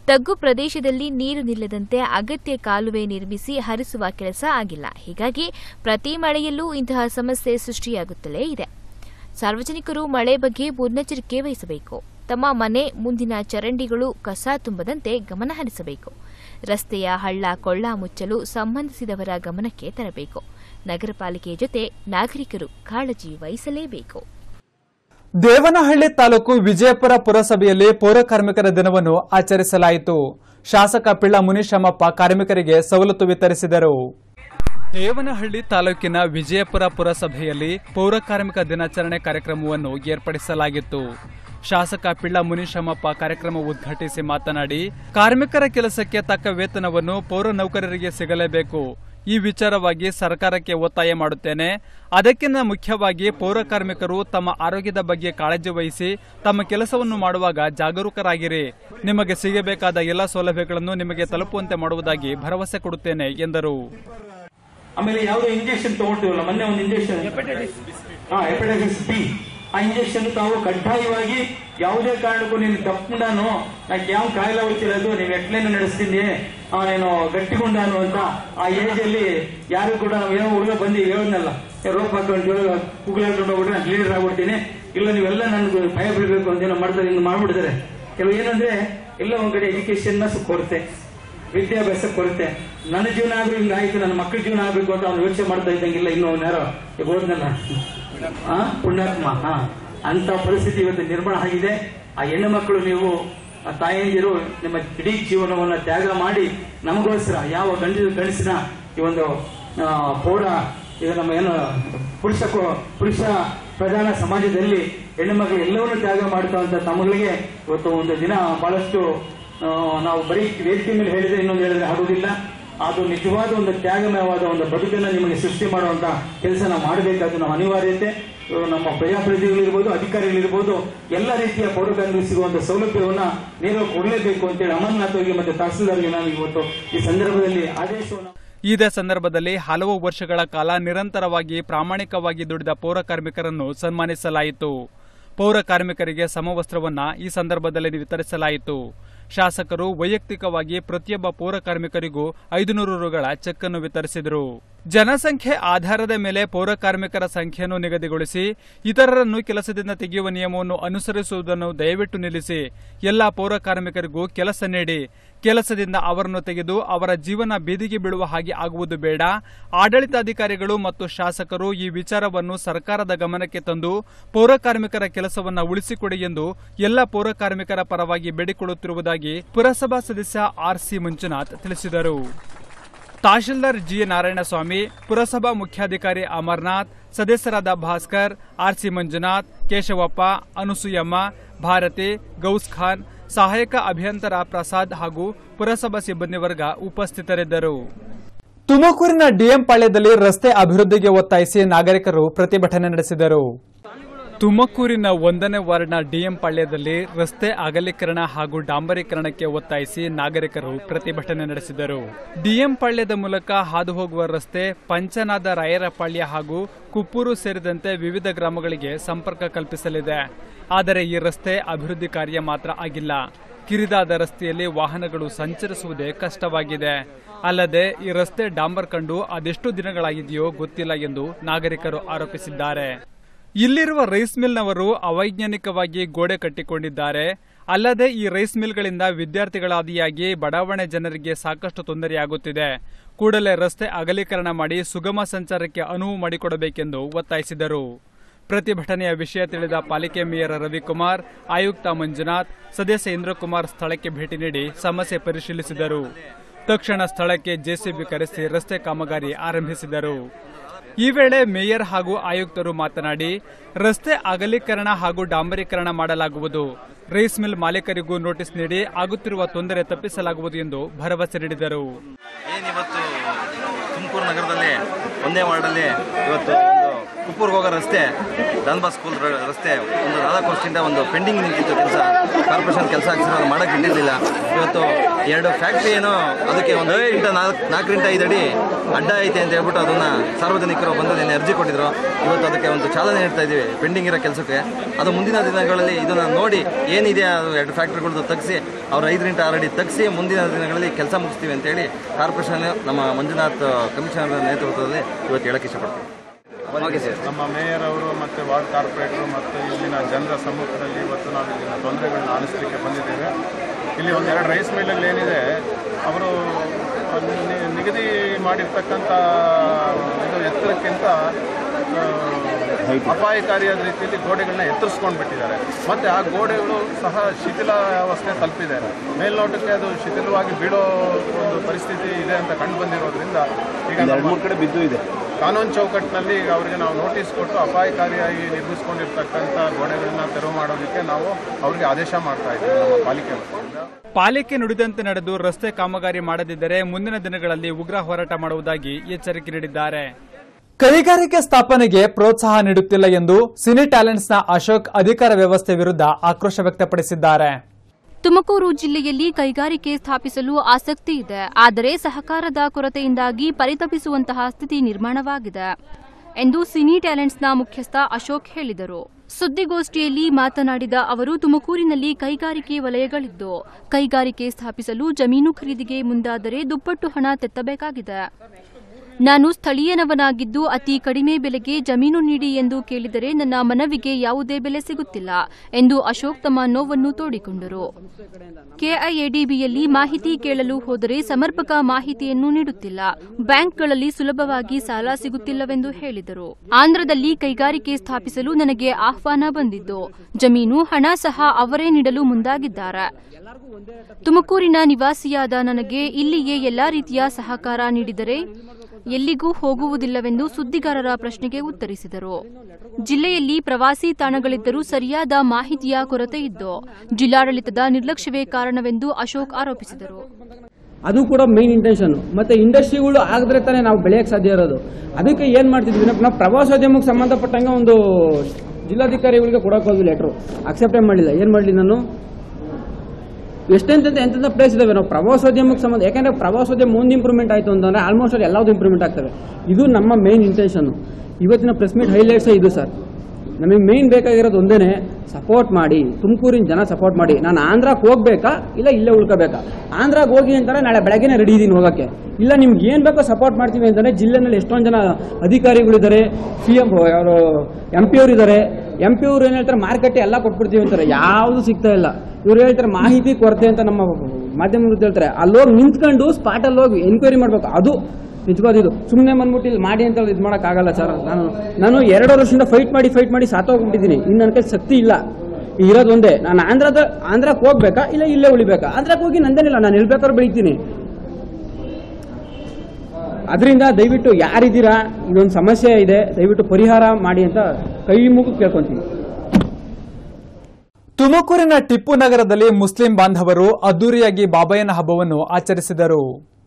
ತಗ್ಗು ಪ್ರದೇಶದಲ್ಲಿ ನೀರು ನಿಲ್ಲದಂತೆ ಅಗತ್ಯ ಕಾಲುವೆ ನಿರ್ಮಿಸಿ ಹರಿಸುವ ಕೆಲಸ ಆಗಿಲ್ಲ ಹೀಗಾಗಿ ಪ್ರತಿ ಮಳೆಯಲ್ಲೂ ಇಂತಹ ಸಮಸ್ಯೆ ಸೃಷ್ಟಿಯಾಗುತ್ತಲೇ ಇದೆ ಸಾರ್ವಜನಿಕರು ಮಳೆ ಬಗ್ಗೆ ಮುನ್ನೆಚ್ಚರಿಕೆ ವಹಿಸಬೇಕು ತಮ್ಮ ಮನೆ ಮುಂದಿನ ಚರಂಡಿಗಳು ಕಸ ತುಂಬದಂತೆ ಗಮನ ಹರಿಸಬೇಕು ರಸ್ತೆಯ ಹಳ್ಳ ಕೊಳ್ಳ ಮುಚ್ಚಲು ಸಂಬಂಧಿಸಿದವರ ಗಮನಕ್ಕೆ ತರಬೇಕು ನಗರ ಪಾಲಿಕೆ ಜೊತೆ ನಾಗರಿಕರು ಕಾಳಜಿ ವಹಿಸಲೇಬೇಕು ದೇವನಹಳ್ಳಿ ತಾಲೂಕು ವಿಜಯಪುರ ಪುರಸಭೆಯಲ್ಲಿ ಪೌರ ಕಾರ್ಮಿಕರ ದಿನವನ್ನು ಆಚರಿಸಲಾಯಿತು ಶಾಸಕ ಪಿಳ್ಳ ಮುನಿಶಮ್ಮಪ್ಪ ಕಾರ್ಮಿಕರಿಗೆ ಸವಲತ್ತು ವಿತರಿಸಿದರು ದೇವನಹಳ್ಳಿ ತಾಲೂಕಿನ ವಿಜಯಪುರ ಪುರಸಭೆಯಲ್ಲಿ ಪೌರ ಕಾರ್ಮಿಕ ದಿನಾಚರಣೆ ಕಾರ್ಯಕ್ರಮವನ್ನು ಏರ್ಪಡಿಸಲಾಗಿತ್ತು ಶಾಸಕ ಪಿಳ್ಳ ಮುನಿಶಮ್ಮಪ್ಪ ಕಾರ್ಯಕ್ರಮ ಉದ್ಘಾಟಿಸಿ ಮಾತನಾಡಿ ಕಾರ್ಮಿಕರ ಕೆಲಸಕ್ಕೆ ತಕ್ಕ ವೇತನವನ್ನು ಪೌರ ನೌಕರರಿಗೆ ಸಿಗಲೇಬೇಕು ಈ ವಿಚಾರವಾಗಿ ಸರ್ಕಾರಕ್ಕೆ ಒತ್ತಾಯ ಮಾಡುತ್ತೇನೆ ಅದಕ್ಕಿಂತ ಮುಖ್ಯವಾಗಿ ಪೌರ ಕಾರ್ಮಿಕರು ತಮ್ಮ ಆರೋಗ್ಯದ ಬಗ್ಗೆ ಕಾಳಜಿ ವಹಿಸಿ ತಮ್ಮ ಕೆಲಸವನ್ನು ಮಾಡುವಾಗ ಜಾಗರೂಕರಾಗಿರಿ ನಿಮಗೆ ಸಿಗಬೇಕಾದ ಎಲ್ಲ ಸೌಲಭ್ಯಗಳನ್ನು ನಿಮಗೆ ತಲುಪುವಂತೆ ಮಾಡುವುದಾಗಿ ಭರವಸೆ ಕೊಡುತ್ತೇನೆ ಎಂದರು ಆಮೇಲೆ ಯಾವುದೋ ಇಂಜೆಕ್ಷನ್ ತಗೊಳ್ತೀವಲ್ಲ ಮೊನ್ನೆ ಒಂದು ಇಂಜೆಕ್ಷನ್ ಹಾ ಹೆಪಟೈಟಿಸ್ ಬಿ ಆ ಇಂಜೆಕ್ಷನ್ ತಾವು ಕಡ್ಡಾಯವಾಗಿ ಯಾವುದೇ ಕಾರಣಕ್ಕೂ ನೀನು ತಪ್ಪುಂಡಾನು ಯಾಕೆ ಯಾವ ಕಾಯಿಲೆ ಹೋಗ್ತಿರೋದು ನೀವು ಎಟ್ಲೇನು ನಡೆಸ್ತೀನಿ ಆ, ನೀನು ಗಟ್ಟಿಗೊಂಡಾನು ಅಂತ ಆ ಏಜ್ ಅಲ್ಲಿ ಯಾರು ಕೂಡ ನಾವು ಏನೋ ಹುಡುಗ ಬಂದು ಹೇಳಿದ್ನಲ್ಲ ರೋಪ್ ಹಾಕೊಂಡು ಕುಗ್ಲು ಹಾಕೊಂಡು ಹೋಗ್ಬಿಟ್ರೆ ನಾನು ಲೀಡರ್ ಆಗ್ಬಿಡ್ತೀನಿ ಇಲ್ಲ ನೀವೆಲ್ಲ ನನ್ಗೆ ಭಯ ಬೀಳಬೇಕು ಅಂತ ಏನೋ ಮಾಡ್ತಾರೆ ಹಿಂಗೆ ಮಾಡ್ಬಿಡ್ತಾರೆ ಕೆಲವು ಏನಂದ್ರೆ ಎಲ್ಲ ಒಂದ್ ಕಡೆ ಎಜುಕೇಶನ್ ಕೊರತೆ ವಿದ್ಯಾಭ್ಯಾಸ ಕೊರತೆ ನನ್ನ ಜೀವನ ಆದ್ರೂ ಹಿಂಗಾಯ್ತು ನನ್ನ ಮಕ್ಕಳ ಜೀವನ ಆಗ್ಬೇಕು ಅಂತ ಅವ್ನು ಯೋಚನೆ ಮಾಡ್ತಾ ಇದ್ದಂಗಿಲ್ಲ ಇನ್ನು ಅವ್ನು ಯಾರೋ ಈಗ ಹೋದ್ನಲ್ಲ ಆ ಪುಣ್ಯಾತ್ಮ ಹಾ ಅಂತ ಪರಿಸ್ಥಿತಿ ಇವತ್ತು ನಿರ್ಮಾಣ ಆಗಿದೆ ಆ ಹೆಣ್ಣು ಮಕ್ಕಳು ನೀವು ಆ ತಾಯಂದಿರು ನಿಮ್ಮ ಇಡೀ ಜೀವನವನ್ನ ತ್ಯಾಗ ಮಾಡಿ ನಮಗೋಸ್ಕರ ಯಾವ ಗಂಡ ಗಂಡಸಿನ ಈ ಒಂದು ಆ, ಪೌರ ಈಗ ನಮ್ಮ ಏನು ಪುರುಷ ಕೊ- ಪುರುಷ ಪ್ರಧಾನ ಸಮಾಜದಲ್ಲಿ ಹೆಣ್ಣು ಮಕ್ಕಳು ಎಲ್ಲವನ್ನೂ ತ್ಯಾಗ ಮಾಡ್ತಾ ತಮ್ಮಗಳಿಗೆ ಇವತ್ತು ಒಂದು ದಿನ ಬಹಳಷ್ಟು ಆ, ನಾವು ಬರೀ ವೇದಿಕೆ ಮೇಲೆ ಹೇಳಿದ್ರೆ ಇನ್ನೊಂದು ಹೇಳಿದ್ರೆ ಆಗುದಿಲ್ಲ ಅದು ನಿಜವಾದ ಒಂದು ತ್ಯಾಗಮಯವಾದ ಒಂದು ಬದುಕನ್ನು ನಿಮಗೆ ಸೃಷ್ಟಿ ಮಾಡುವಂತ ಕೆಲಸ ನಾವು ಮಾಡಬೇಕಾದ ನಮ್ಮ ಅನಿವಾರ್ಯತೆ ಇವರು ನಮ್ಮ ಪ್ರಜಾಪ್ರತಿನಿಧಿಗಳಿರ್ಬೋದು ಅಧಿಕಾರಿಗಳಿರ್ಬೋದು ಎಲ್ಲ ರೀತಿಯ ಪೌರಕಾರ್ಮಿಕರಿಗೆ ಸಿಗುವಂತ ಸೌಲಭ್ಯವನ್ನ ನೇರವಾಗಿ ಕೊಡಲೇಬೇಕು ಅಂತೇಳಿ ಅಮರನಾಥ್ಗೆ ಮತ್ತೆ ತಹಸೀಲ್ದಾರ್ಗೆ ನಾನು ಇವತ್ತು ಈ ಸಂದರ್ಭದಲ್ಲಿ ಆದೇಶವನ್ನು ಇದೇ ಸಂದರ್ಭದಲ್ಲಿ ಹಲವು ವರ್ಷಗಳ ಕಾಲ ನಿರಂತರವಾಗಿ ಪ್ರಾಮಾಣಿಕವಾಗಿ ದುಡಿದ ಪೌರ ಕಾರ್ಮಿಕರನ್ನು ಸನ್ಮಾನಿಸಲಾಯಿತು ಪೌರ ಕಾರ್ಮಿಕರಿಗೆ ಸಮವಸ್ತ್ರವನ್ನ ಈ ಸಂದರ್ಭದಲ್ಲಿ ವಿತರಿಸಲಾಯಿತು ಶಾಸಕರು ವೈಯಕ್ತಿಕವಾಗಿ ಪ್ರತಿಯೊಬ್ಬ ಪೌರ ಕಾರ್ಮಿಕರಿಗೂ ಐದು ನೂರು ರುಗಳ ಚೆಕ್ ಅನ್ನು ವಿತರಿಸಿದರು ಜನಸಂಖ್ಯೆ ಆಧಾರದ ಮೇಲೆ ಪೌರ ಕಾರ್ಮಿಕರ ಸಂಖ್ಯೆಯನ್ನು ನಿಗದಿಗೊಳಿಸಿ ಇತರರನ್ನು ಕೆಲಸದಿಂದ ತೆಗೆಯುವ ನಿಯಮವನ್ನು ಅನುಸರಿಸುವುದನ್ನು ದಯವಿಟ್ಟು ನಿಲ್ಲಿಸಿ ಎಲ್ಲಾ ಪೌರ ಕಾರ್ಮಿಕರಿಗೂ ಕೆಲಸ ನೀಡಿ ಕೆಲಸದಿಂದ ಅವರನ್ನು ತೆಗೆದು ಅವರ ಜೀವನ ಬೀದಿಗೆ ಬೀಳುವ ಹಾಗೆ ಆಗುವುದು ಬೇಡ ಆಡಳಿತಾಧಿಕಾರಿಗಳು ಮತ್ತು ಶಾಸಕರು ಈ ವಿಚಾರವನ್ನು ಸರ್ಕಾರದ ಗಮನಕ್ಕೆ ತಂದು ಪೌರ ಕಾರ್ಮಿಕರ ಕೆಲಸವನ್ನ ಉಳಿಸಿಕೊಡಿ ಎಂದು ಎಲ್ಲ ಪೌರ ಕಾರ್ಮಿಕರ ಪರವಾಗಿ ಬೇಡಿಕೊಳ್ಳುತ್ತಿರುವುದಾಗಿ ಪುರಸಭಾ ಸದಸ್ಯ ಆರ್ಸಿ ಮಂಜುನಾಥ್ ತಿಳಿಸಿದರು ತಹಶೀಲ್ದಾರ್ ಜಿ ನಾರಾಯಣಸ್ವಾಮಿ ಪುರಸಭಾ ಮುಖ್ಯಾಧಿಕಾರಿ ಅಮರ್ನಾಥ್ ಸದಸ್ಯರಾದ ಭಾಸ್ಕರ್ ಆರ್ಸಿ ಮಂಜುನಾಥ್ ಕೇಶವಪ್ಪ ಅನುಸೂಯಮ್ಮ ಭಾರತಿ ಗೌಸ್ ಖಾನ್ ಸಹಾಯಕ ಅಭಿಯಂತರ ಪ್ರಸಾದ್ ಹಾಗೂ ಪುರಸಭಾ ಸಿಬ್ಬಂದಿ ವರ್ಗ ಉಪಸ್ಥಿತರಿದ್ದರು ತುಮಕೂರಿನ ಡಿಎಂ ಪಾಳ್ಯದಲ್ಲಿ ರಸ್ತೆ ಅಭಿವೃದ್ಧಿಗೆ ಒತ್ತಾಯಿಸಿ ನಾಗರಿಕರು ಪ್ರತಿಭಟನೆ ನಡೆಸಿದರು ತುಮಕೂರಿನ ಒಂದನೇ ವಾರ್ಡ್ನ ಡಿಎಂ ಪಾಳ್ಯದಲ್ಲಿ ರಸ್ತೆ ಅಗಲೀಕರಣ ಹಾಗೂ ಡಾಂಬರೀಕರಣಕ್ಕೆ ಒತ್ತಾಯಿಸಿ ನಾಗರಿಕರು ಪ್ರತಿಭಟನೆ ನಡೆಸಿದರು ಡಿಎಂ ಪಾಳ್ಯದ ಮೂಲಕ ಹಾದು ಹೋಗುವ ರಸ್ತೆ ಪಂಚನಾದ ರಾಯರಪಾಳ್ಯ ಹಾಗೂ ಕುಪ್ಪೂರು ಸೇರಿದಂತೆ ವಿವಿಧ ಗ್ರಾಮಗಳಿಗೆ ಸಂಪರ್ಕ ಕಲ್ಪಿಸಲಿದೆ ಆದರೆ ಈ ರಸ್ತೆ ಅಭಿವೃದ್ಧಿ ಕಾರ್ಯ ಮಾತ್ರ ಆಗಿಲ್ಲ ಕಿರಿದಾದ ರಸ್ತೆಯಲ್ಲಿ ವಾಹನಗಳು ಸಂಚರಿಸುವುದೇ ಕಷ್ಟವಾಗಿದೆ ಅಲ್ಲದೆ ಈ ರಸ್ತೆ ಡಾಂಬರ್ ಕಂಡು ಅದೆಷ್ಟು ದಿನಗಳಾಗಿದೆಯೋ ಗೊತ್ತಿಲ್ಲ ಎಂದು ನಾಗರಿಕರು ಆರೋಪಿಸಿದ್ದಾರೆ ಇಲ್ಲಿರುವ ರೈಸ್ ಮಿಲ್ನವರು ಅವೈಜ್ಞಾನಿಕವಾಗಿ ಗೋಡೆ ಕಟ್ಟಿಕೊಂಡಿದ್ದಾರೆ ಅಲ್ಲದೆ ಈ ರೈಸ್ ಮಿಲ್ಗಳಿಂದ ವಿದ್ಯಾರ್ಥಿಗಳಾದಿಯಾಗಿ ಬಡಾವಣೆ ಜನರಿಗೆ ಸಾಕಷ್ಟು ತೊಂದರೆಯಾಗುತ್ತಿದೆ ಕೂಡಲೇ ರಸ್ತೆ ಅಗಲೀಕರಣ ಮಾಡಿ ಸುಗಮ ಸಂಚಾರಕ್ಕೆ ಅನುವು ಮಾಡಿಕೊಡಬೇಕೆಂದು ಒತ್ತಾಯಿಸಿದರು ಪ್ರತಿಭಟನೆಯ ವಿಷಯ ತಿಳಿದ ಪಾಲಿಕೆ ಮೇಯರ್ ರವಿಕುಮಾರ್ ಆಯುಕ್ತ ಮಂಜುನಾಥ್ ಸದಸ್ಯ ಇಂದ್ರಕುಮಾರ್ ಸ್ಥಳಕ್ಕೆ ಭೇಟಿ ನೀಡಿ ಸಮಸ್ಯೆ ಪರಿಶೀಲಿಸಿದರು ತಕ್ಷಣ ಸ್ಥಳಕ್ಕೆ ಜೆಸಿಬಿ ಕರೆಸಿ ರಸ್ತೆ ಕಾಮಗಾರಿ ಆರಂಭಿಸಿದರು ಈ ವೇಳೆ ಮೇಯರ್ ಹಾಗೂ ಆಯುಕ್ತರು ಮಾತನಾಡಿ ರಸ್ತೆ ಅಗಲೀಕರಣ ಹಾಗೂ ಡಾಂಬರೀಕರಣ ಮಾಡಲಾಗುವುದು ರೈಸ್ ಮಿಲ್ ಮಾಲೀಕರಿಗೂ ನೋಟಿಸ್ ನೀಡಿ ಆಗುತ್ತಿರುವ ತೊಂದರೆ ತಪ್ಪಿಸಲಾಗುವುದು ಎಂದು ಭರವಸೆ ನೀಡಿದರು ಏನಿವತ್ತು ತುಮಕೂರು ನಗರದಲ್ಲಿ ಒಂದೇ ವಾರ್ಡಲ್ಲಿ ಇವತ್ತು ಒಂದು ಕುಪ್ಪೂರ್ಗೆ ಹೋಗೋ ರಸ್ತೆ ಧನ್ಬಾಸ್ ಸ್ಕೂಲ್ ರ- ರಸ್ತೆ ಒಂದು ನಾಲ್ಕು ವರ್ಷದಿಂದ ಒಂದು ಪೆಂಡಿಂಗ್ ನಿಂತಿತ್ತು ಕೆಲಸ ಕಾರ್ಪೊರೇಷನ್ ಕೆಲಸ ಆಗಿಸಿರೋದು ಮಾಡೋಕ್ಕೆ ಇಟ್ಟಿರಲಿಲ್ಲ ಇವತ್ತು ಎರಡು ಫ್ಯಾಕ್ಟ್ರಿ ಏನೋ ಅದಕ್ಕೆ ಒಂದು ಇಂಟ ನಾಲ್ಕು ನಾಲ್ಕರಿಂದ ಐದು ಅಡಿ ಅಡ್ಡ ಐತೆ ಅಂತ ಹೇಳ್ಬಿಟ್ಟು ಅದನ್ನು ಸಾರ್ವಜನಿಕರು ಬಂದು ನೆನ್ನೆ ಅರ್ಜಿ ಕೊಟ್ಟಿದ್ರು ಇವತ್ತು ಅದಕ್ಕೆ ಒಂದು ಚಾಲನೆ ನೀಡ್ತಾ ಇದ್ದೀವಿ ಪೆಂಡಿಂಗ್ ಇರೋ ಕೆಲಸಕ್ಕೆ ಅದು ಮುಂದಿನ ದಿನಗಳಲ್ಲಿ ಇದನ್ನು ನೋಡಿ ಏನಿದೆ ಅದು ಎರಡು ಫ್ಯಾಕ್ಟ್ರಿಗಳದ್ದು ತೆಗೆಸಿ ಅವ್ರು ಐದರಿಂದ ಆರು ಅಡಿ ತೆಗೆಸಿ ಮುಂದಿನ ದಿನಗಳಲ್ಲಿ ಕೆಲಸ ಮುಗಿಸ್ತೀವಿ ಅಂತೇಳಿ ಕಾರ್ಪೊರೇಷನ್ ನಮ್ಮ ಮಂಜುನಾಥ್ ಕಮಿಷನರ್ ನೇತೃತ್ವದಲ್ಲಿ ಇವತ್ತು ಹೇಳಕ್ಕೆ ಇಷ್ಟಪಡ್ತೀನಿ ಓಕೆ ಸರ್ ನಮ್ಮ ಮೇಯರ್ ಅವರು ಮತ್ತು ವಾರ್ಡ್ ಕಾರ್ಪೊರೇಟರು ಮತ್ತು ಇಲ್ಲಿನ ಜನರ ಸಮ್ಮುಖದಲ್ಲಿ ಇವತ್ತು ನಾವು ಇಲ್ಲಿನ ತೊಂದರೆಗಳನ್ನ ಆಲಿಸಲಿಕ್ಕೆ ಬಂದಿದ್ದೇವೆ ಇಲ್ಲಿ ಒಂದೆರಡು ರೈಸ್ ಮಿಲ್ಲಲ್ಲಿ ಏನಿದೆ ಅವರು ನಿ- ನಿಗದಿ ಮಾಡಿರ್ತಕ್ಕಂಥ ಇದು ಎತ್ತರಕ್ಕಿಂತ ಆ, ಅಪಾಯಕಾರಿಯಾದ ರೀತಿಯಲ್ಲಿ ಗೋಡೆಗಳನ್ನ ಎತ್ತರಿಸ್ಕೊಂಡು ಬಿಟ್ಟಿದ್ದಾರೆ ಮತ್ತು ಆ ಗೋಡೆಗಳು ಸಹ ಶಿಥಿಲಾವಸ್ಥೆ ತಲುಪಿದೆ ಮೇಲ್ನೋಟಕ್ಕೆ ಅದು ಶಿಥಿಲವಾಗಿ ಬೀಳೋ ಒಂದು ಪರಿಸ್ಥಿತಿ ಇದೆ ಅಂತ ಕಂಡು ಬಂದಿರೋದ್ರಿಂದ ಈಗ ಎರಡು ಮೂರು ಕಡೆ ಬಿದ್ದು ಇದೆ ಕಾನೂನು ಚೌಕಟ್ಟಿನಲ್ಲಿ ಈಗ ಅವರಿಗೆ ನಾವು ನೋಟಿಸ್ ಕೊಟ್ಟು ಅಪಾಯಕಾರಿಯಾಗಿ ನಿರ್ಮಿಸ್ಕೊಂಡಿರ್ತಕ್ಕಂಥ ಗೋಡೆಗಳನ್ನ ತೆರವು ಮಾಡೋದಕ್ಕೆ ನಾವು ಅವರಿಗೆ ಆದೇಶ ಮಾಡ್ತಾ ಇದ್ದೀವಿ ನಮ್ಮ ಪಾಲಿಕೆ ವತಿಯಿಂದ ಪಾಲಿಕೆ ನುಡಿದಂತೆ ನಡೆದು ರಸ್ತೆ ಕಾಮಗಾರಿ ಮಾಡದಿದ್ದರೆ ಮುಂದಿನ ದಿನಗಳಲ್ಲಿ ಉಗ್ರ ಹೋರಾಟ ಮಾಡುವುದಾಗಿ ಎಚ್ಚರಿಕೆ ನೀಡಿದ್ದಾರೆ ಕೈಗಾರಿಕೆ ಸ್ಥಾಪನೆಗೆ ಪ್ರೋತ್ಸಾಹ ನೀಡುತ್ತಿಲ್ಲ ಎಂದು ಸಿನಿ ಟ್ಯಾಲೆಂಟ್ಸ್ನ ಅಶೋಕ್ ಅಧಿಕಾರ ವ್ಯವಸ್ಥೆ ವಿರುದ್ಧ ಆಕ್ರೋಶ ವ್ಯಕ್ತಪಡಿಸಿದ್ದಾರೆ ತುಮಕೂರು ಜಿಲ್ಲೆಯಲ್ಲಿ ಕೈಗಾರಿಕೆ ಸ್ಥಾಪಿಸಲು ಆಸಕ್ತಿ ಇದೆ ಆದರೆ ಸಹಕಾರದ ಕೊರತೆಯಿಂದಾಗಿ ಪರಿತಪಿಸುವಂತಹ ಸ್ಥಿತಿ ನಿರ್ಮಾಣವಾಗಿದೆ ಎಂದು ಸಿನಿ ಟ್ಯಾಲೆಂಟ್ಸ್ನ ಮುಖ್ಯಸ್ಥ ಅಶೋಕ್ ಹೇಳಿದರು ಸುದ್ದಿಗೋಷ್ಠಿಯಲ್ಲಿ ಮಾತನಾಡಿದ ಅವರು ತುಮಕೂರಿನಲ್ಲಿ ಕೈಗಾರಿಕೆ ವಲಯಗಳಿದ್ದು ಕೈಗಾರಿಕೆ ಸ್ಥಾಪಿಸಲು ಜಮೀನು ಖರೀದಿಗೆ ಮುಂದಾದರೆ ದುಪ್ಪಟ್ಟು ಹಣ ತೆತ್ತಬೇಕಾಗಿದೆ ನಾನು ಸ್ಥಳೀಯನವನಾಗಿದ್ದು ಅತಿ ಕಡಿಮೆ ಬೆಲೆಗೆ ಜಮೀನು ನೀಡಿ ಎಂದು ಕೇಳಿದರೆ ನನ್ನ ಮನವಿಗೆ ಯಾವುದೇ ಬೆಲೆ ಸಿಗುತ್ತಿಲ್ಲ ಎಂದು ಅಶೋಕ್ ತಮ್ಮ ನೋವನ್ನು ತೋಡಿಕೊಂಡರು ಕೆಐಎಡಿಬಿಯಲ್ಲಿ ಮಾಹಿತಿ ಕೇಳಲು ಹೋದರೆ ಸಮರ್ಪಕ ಮಾಹಿತಿಯನ್ನು ನೀಡುತ್ತಿಲ್ಲ ಬ್ಯಾಂಕ್ಗಳಲ್ಲಿ ಸುಲಭವಾಗಿ ಸಾಲ ಸಿಗುತ್ತಿಲ್ಲವೆಂದು ಹೇಳಿದರು ಆಂಧ್ರದಲ್ಲಿ ಕೈಗಾರಿಕೆ ಸ್ಥಾಪಿಸಲು ನನಗೆ ಆಹ್ವಾನ ಬಂದಿದ್ದು ಜಮೀನು ಹಣ ಸಹ ಅವರೇ ನೀಡಲು ಮುಂದಾಗಿದ್ದಾರೆ ತುಮಕೂರಿನ ನಿವಾಸಿಯಾದ ನನಗೆ ಇಲ್ಲಿಯೇ ಎಲ್ಲಾ ರೀತಿಯ ಸಹಕಾರ ನೀಡಿದರೆ ಎಲ್ಲಿಗೂ ಹೋಗುವುದಿಲ್ಲವೆಂದು ಸುದ್ದಿಗಾರರ ಪ್ರಶ್ನೆಗೆ ಉತ್ತರಿಸಿದರು ಜಿಲ್ಲೆಯಲ್ಲಿ ಪ್ರವಾಸಿ ತಾಣಗಳಿದ್ದರೂ ಸರಿಯಾದ ಮಾಹಿತಿಯ ಕೊರತೆ ಇದ್ದು ಜಿಲ್ಲಾಡಳಿತದ ನಿರ್ಲಕ್ಷ್ಯವೇ ಕಾರಣವೆಂದು ಅಶೋಕ್ ಆರೋಪಿಸಿದರು ಅದು ಕೂಡ ಮೇನ್ ಇಂಟೆನ್ಷನ್ ಮತ್ತೆ ಇಂಡಸ್ಟ್ರಿಗಳು ಆಗಿದ್ರೆ ತಾನೇ ನಾವು ಬೆಳೆಯಕ್ಕೆ ಸಾಧ್ಯ ಇರೋದು ಅದಕ್ಕೆ ಏನು ಮಾಡ್ತಿದ್ವಿ ನಾವು ನಾವು ಪ್ರವಾಸೋದ್ಯಮಕ್ಕೆ ಸಂಬಂಧಪಟ್ಟಂಗೆ ಒಂದು ಜಿಲ್ಲಾಧಿಕಾರಿಗಳಿಗೆ ಕೊಡೋಕೆ ಹೋದ್ವಿ ಲೆಟ್ರು ಅಕ್ಸೆಪ್ಟೇ ಮಾಡಲಿಲ್ಲ ಏನು ಮಾಡಲಿ ನಾನು ಎಷ್ಟೆಂತ ಎಂತೆಂಥ ಪ್ಲೇಸ್ ಇದಾವೆ ನಾವು ಪ್ರವಾಸೋದ್ಯಮಕ್ಕೆ ಸಂಬಂಧ ಯಾಕಂದ್ರೆ ಪ್ರವಾಸೋದ್ಯಮ ಒಂದು ಇಂಪ್ರೂವ್ಮೆಂಟ್ ಆಯಿತು ಅಂತಂದ್ರೆ ಆಲ್ಮೋಸ್ಟ್ ಅಲ್ಲಿ ಎಲ್ಲಾವುದು ಇಂಪ್ರೂವ್ಮೆಂಟ್ ಆಗ್ತವೆ ಇದು ನಮ್ಮ ಮೇನ್ ಇಂಟೆನ್ಷನ್ ಇವತ್ತಿನ ಪ್ರೆಸ್ ಮೀಟ್ ಹೈಲೈಟ್ಸೇ ಇದು ಸರ್ ನಮಗೆ ಮೇನ್ ಬೇಕಾಗಿರೋದು ಒಂದೇನೆ ಸಪೋರ್ಟ್ ಮಾಡಿ ತುಮಕೂರಿನ ಜನ ಸಪೋರ್ಟ್ ಮಾಡಿ ನಾನು ಆಂಧ್ರಕ್ಕೆ ಹೋಗ್ಬೇಕಾ ಇಲ್ಲ ಇಲ್ಲೇ ಉಳ್ಕೋಬೇಕಾ ಆಂಧ್ರಾಗ್ ಹೋಗಿ ಅಂತಾರೆ ನಾಳೆ ಬೆಳಗ್ಗೆನೇ ರೆಡಿ ಇದ್ದೀನಿ ಹೋಗಕ್ಕೆ ಇಲ್ಲ ನಿಮ್ಗೆ ಏನು ಬೇಕೋ ಸಪೋರ್ಟ್ ಮಾಡ್ತೀವಿ ಅಂತಂದ್ರೆ ಜಿಲ್ಲೆನಲ್ಲಿ ಎಷ್ಟೊಂದು ಜನ ಅಧಿಕಾರಿಗಳಿದ್ದಾರೆ ಸಿ ಎಂ ಯಾರು ಎಂ ಪಿ ಅವರು ಇದ್ದಾರೆ ಎಂ ಪಿ ಅವರು ಏನು ಹೇಳ್ತಾರೆ ಮಾರ್ಕೆಟ್ ಎಲ್ಲ ಕೊಟ್ಬಿಡ್ತೀವಿ ಅಂತಾರೆ ಯಾವುದು ಸಿಗ್ತಾ ಇಲ್ಲ ಇವ್ರು ಹೇಳ್ತಾರೆ ಮಾಹಿತಿ ಕೊರತೆ ಅಂತ ನಮ್ಮ ಮಾಧ್ಯಮ ವಿರುದ್ಧ ಹೇಳ್ತಾರೆ ಅಲ್ಲೋಗಿ ನಿಂತ್ಕೊಂಡು ಸ್ಪಾಟಲ್ಲಿ ಹೋಗಿ ಎನ್ಕ್ವೈರಿ ಮಾಡ್ಬೇಕು ಅದು ನಿಜವಾದ ಇದು ಸುಮ್ಮನೆ ಬಂದ್ಬಿಟ್ಟು ಇಲ್ಲಿ ಮಾಡಿ ಅಂತ ಇದು ಮಾಡೋಕ್ಕಾಗಲ್ಲ ಸರ್ ನಾನು ನಾನು ಎರಡು ವರ್ಷದಿಂದ ಫೈಟ್ ಮಾಡಿ ಫೈಟ್ ಮಾಡಿ ಸಾತೋಗ್ಬಿಟ್ಟಿದ್ದೀನಿ ಇನ್ನು ನನ್ನ ಕೈ ಶಕ್ತಿ ಇಲ್ಲ ಇರೋದು ಒಂದೇ ನಾನು ಆಂಧ್ರದ ಆಂಧ್ರಕ್ಕೆ ಹೋಗ್ಬೇಕಾ ಇಲ್ಲ ಇಲ್ಲೇ ಉಳಿಬೇಕಾ ಆಂಧ್ರಕ್ಕೆ ಹೋಗಿ ನಂದೇನಿಲ್ಲ ನಾನು ಎಲ್ಲಿ ಬೇಕಾದ್ರೂ ಬೆಳಿತೀನಿ ಅದರಿಂದ ದಯವಿಟ್ಟು ಯಾರಿದ್ದೀರಾ ಇದೊಂದು ಸಮಸ್ಯೆ ಇದೆ ದಯವಿಟ್ಟು ಪರಿಹಾರ ಮಾಡಿ ಅಂತ ಕೈ ಮುಗಿ ಕೇಳ್ಕೊಂತೀನಿ ತುಮಕೂರಿನ ಟಿಪ್ಪು ನಗರದಲ್ಲಿ ಮುಸ್ಲಿಂ ಬಾಂಧವರು ಅದ್ದೂರಿಯಾಗಿ ಬಾಬಯ್ಯನ ಹಬ್ಬವನ್ನು ಆಚರಿಸಿದರು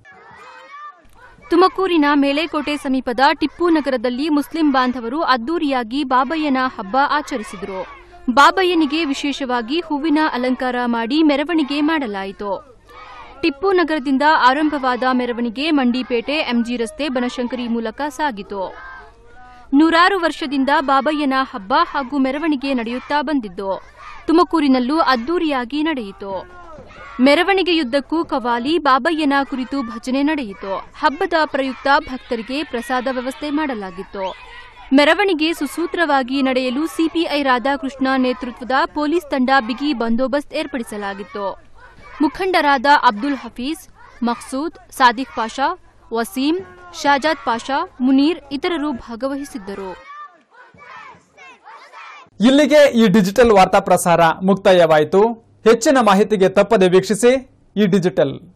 ತುಮಕೂರಿನ ಮೇಲೆಕೋಟೆ ಸಮೀಪದ ಟಿಪ್ಪು ನಗರದಲ್ಲಿ ಮುಸ್ಲಿಂ ಬಾಂಧವರು ಅದ್ದೂರಿಯಾಗಿ ಬಾಬಯ್ಯನ ಹಬ್ಬ ಆಚರಿಸಿದರು ಬಾಬಯ್ಯನಿಗೆ ವಿಶೇಷವಾಗಿ ಹೂವಿನ ಅಲಂಕಾರ ಮಾಡಿ ಮೆರವಣಿಗೆ ಮಾಡಲಾಯಿತು ಟಿಪ್ಪು ನಗರದಿಂದ ಆರಂಭವಾದ ಮೆರವಣಿಗೆ ಮಂಡಿಪೇಟೆ ಎಂಜಿ ರಸ್ತೆ ಬನಶಂಕರಿ ಮೂಲಕ ಸಾಗಿತು ನೂರಾರು ವರ್ಷದಿಂದ ಬಾಬಯ್ಯನ ಹಬ್ಬ ಹಾಗೂ ಮೆರವಣಿಗೆ ನಡೆಯುತ್ತಾ ಬಂದಿದ್ದು ತುಮಕೂರಿನಲ್ಲೂ ಅದ್ದೂರಿಯಾಗಿ ನಡೆಯಿತು ಮೆರವಣಿಗೆಯುದ್ದಕ್ಕೂ ಕವಾಲಿ ಬಾಬಯ್ಯನ ಕುರಿತು ಭಜನೆ ನಡೆಯಿತು ಹಬ್ಬದ ಪ್ರಯುಕ್ತ ಭಕ್ತರಿಗೆ ಪ್ರಸಾದ ವ್ಯವಸ್ಥೆ ಮಾಡಲಾಗಿತ್ತು ಮೆರವಣಿಗೆ ಸುಸೂತ್ರವಾಗಿ ನಡೆಯಲು ಸಿಪಿಐ ರಾಧಾಕೃಷ್ಣ ನೇತೃತ್ವದ ಪೊಲೀಸ್ ತಂಡ ಬಿಗಿ ಬಂದೋಬಸ್ತ್ ಏರ್ಪಡಿಸಲಾಗಿತ್ತು ಮುಖಂಡರಾದ ಅಬ್ದುಲ್ ಹಫೀಜ್ ಮಕ್ಸೂದ್ ಸಾದಿಕ್ ಪಾಷಾ ವಸೀಂ ಶಾಜಾದ್ ಪಾಷಾ ಮುನೀರ್ ಇತರರು ಭಾಗವಹಿಸಿದ್ದರು ಇಲ್ಲಿಗೆ ಈ ಡಿಜಿಟಲ್ ವಾರ್ತಾ ಪ್ರಸಾರ ಮುಕ್ತಾಯವಾಯಿತು ಹೆಚ್ಚಿನ ಮಾಹಿತಿಗೆ ತಪ್ಪದೆ ವೀಕ್ಷಿಸಿ ಈ ಡಿಜಿಟಲ್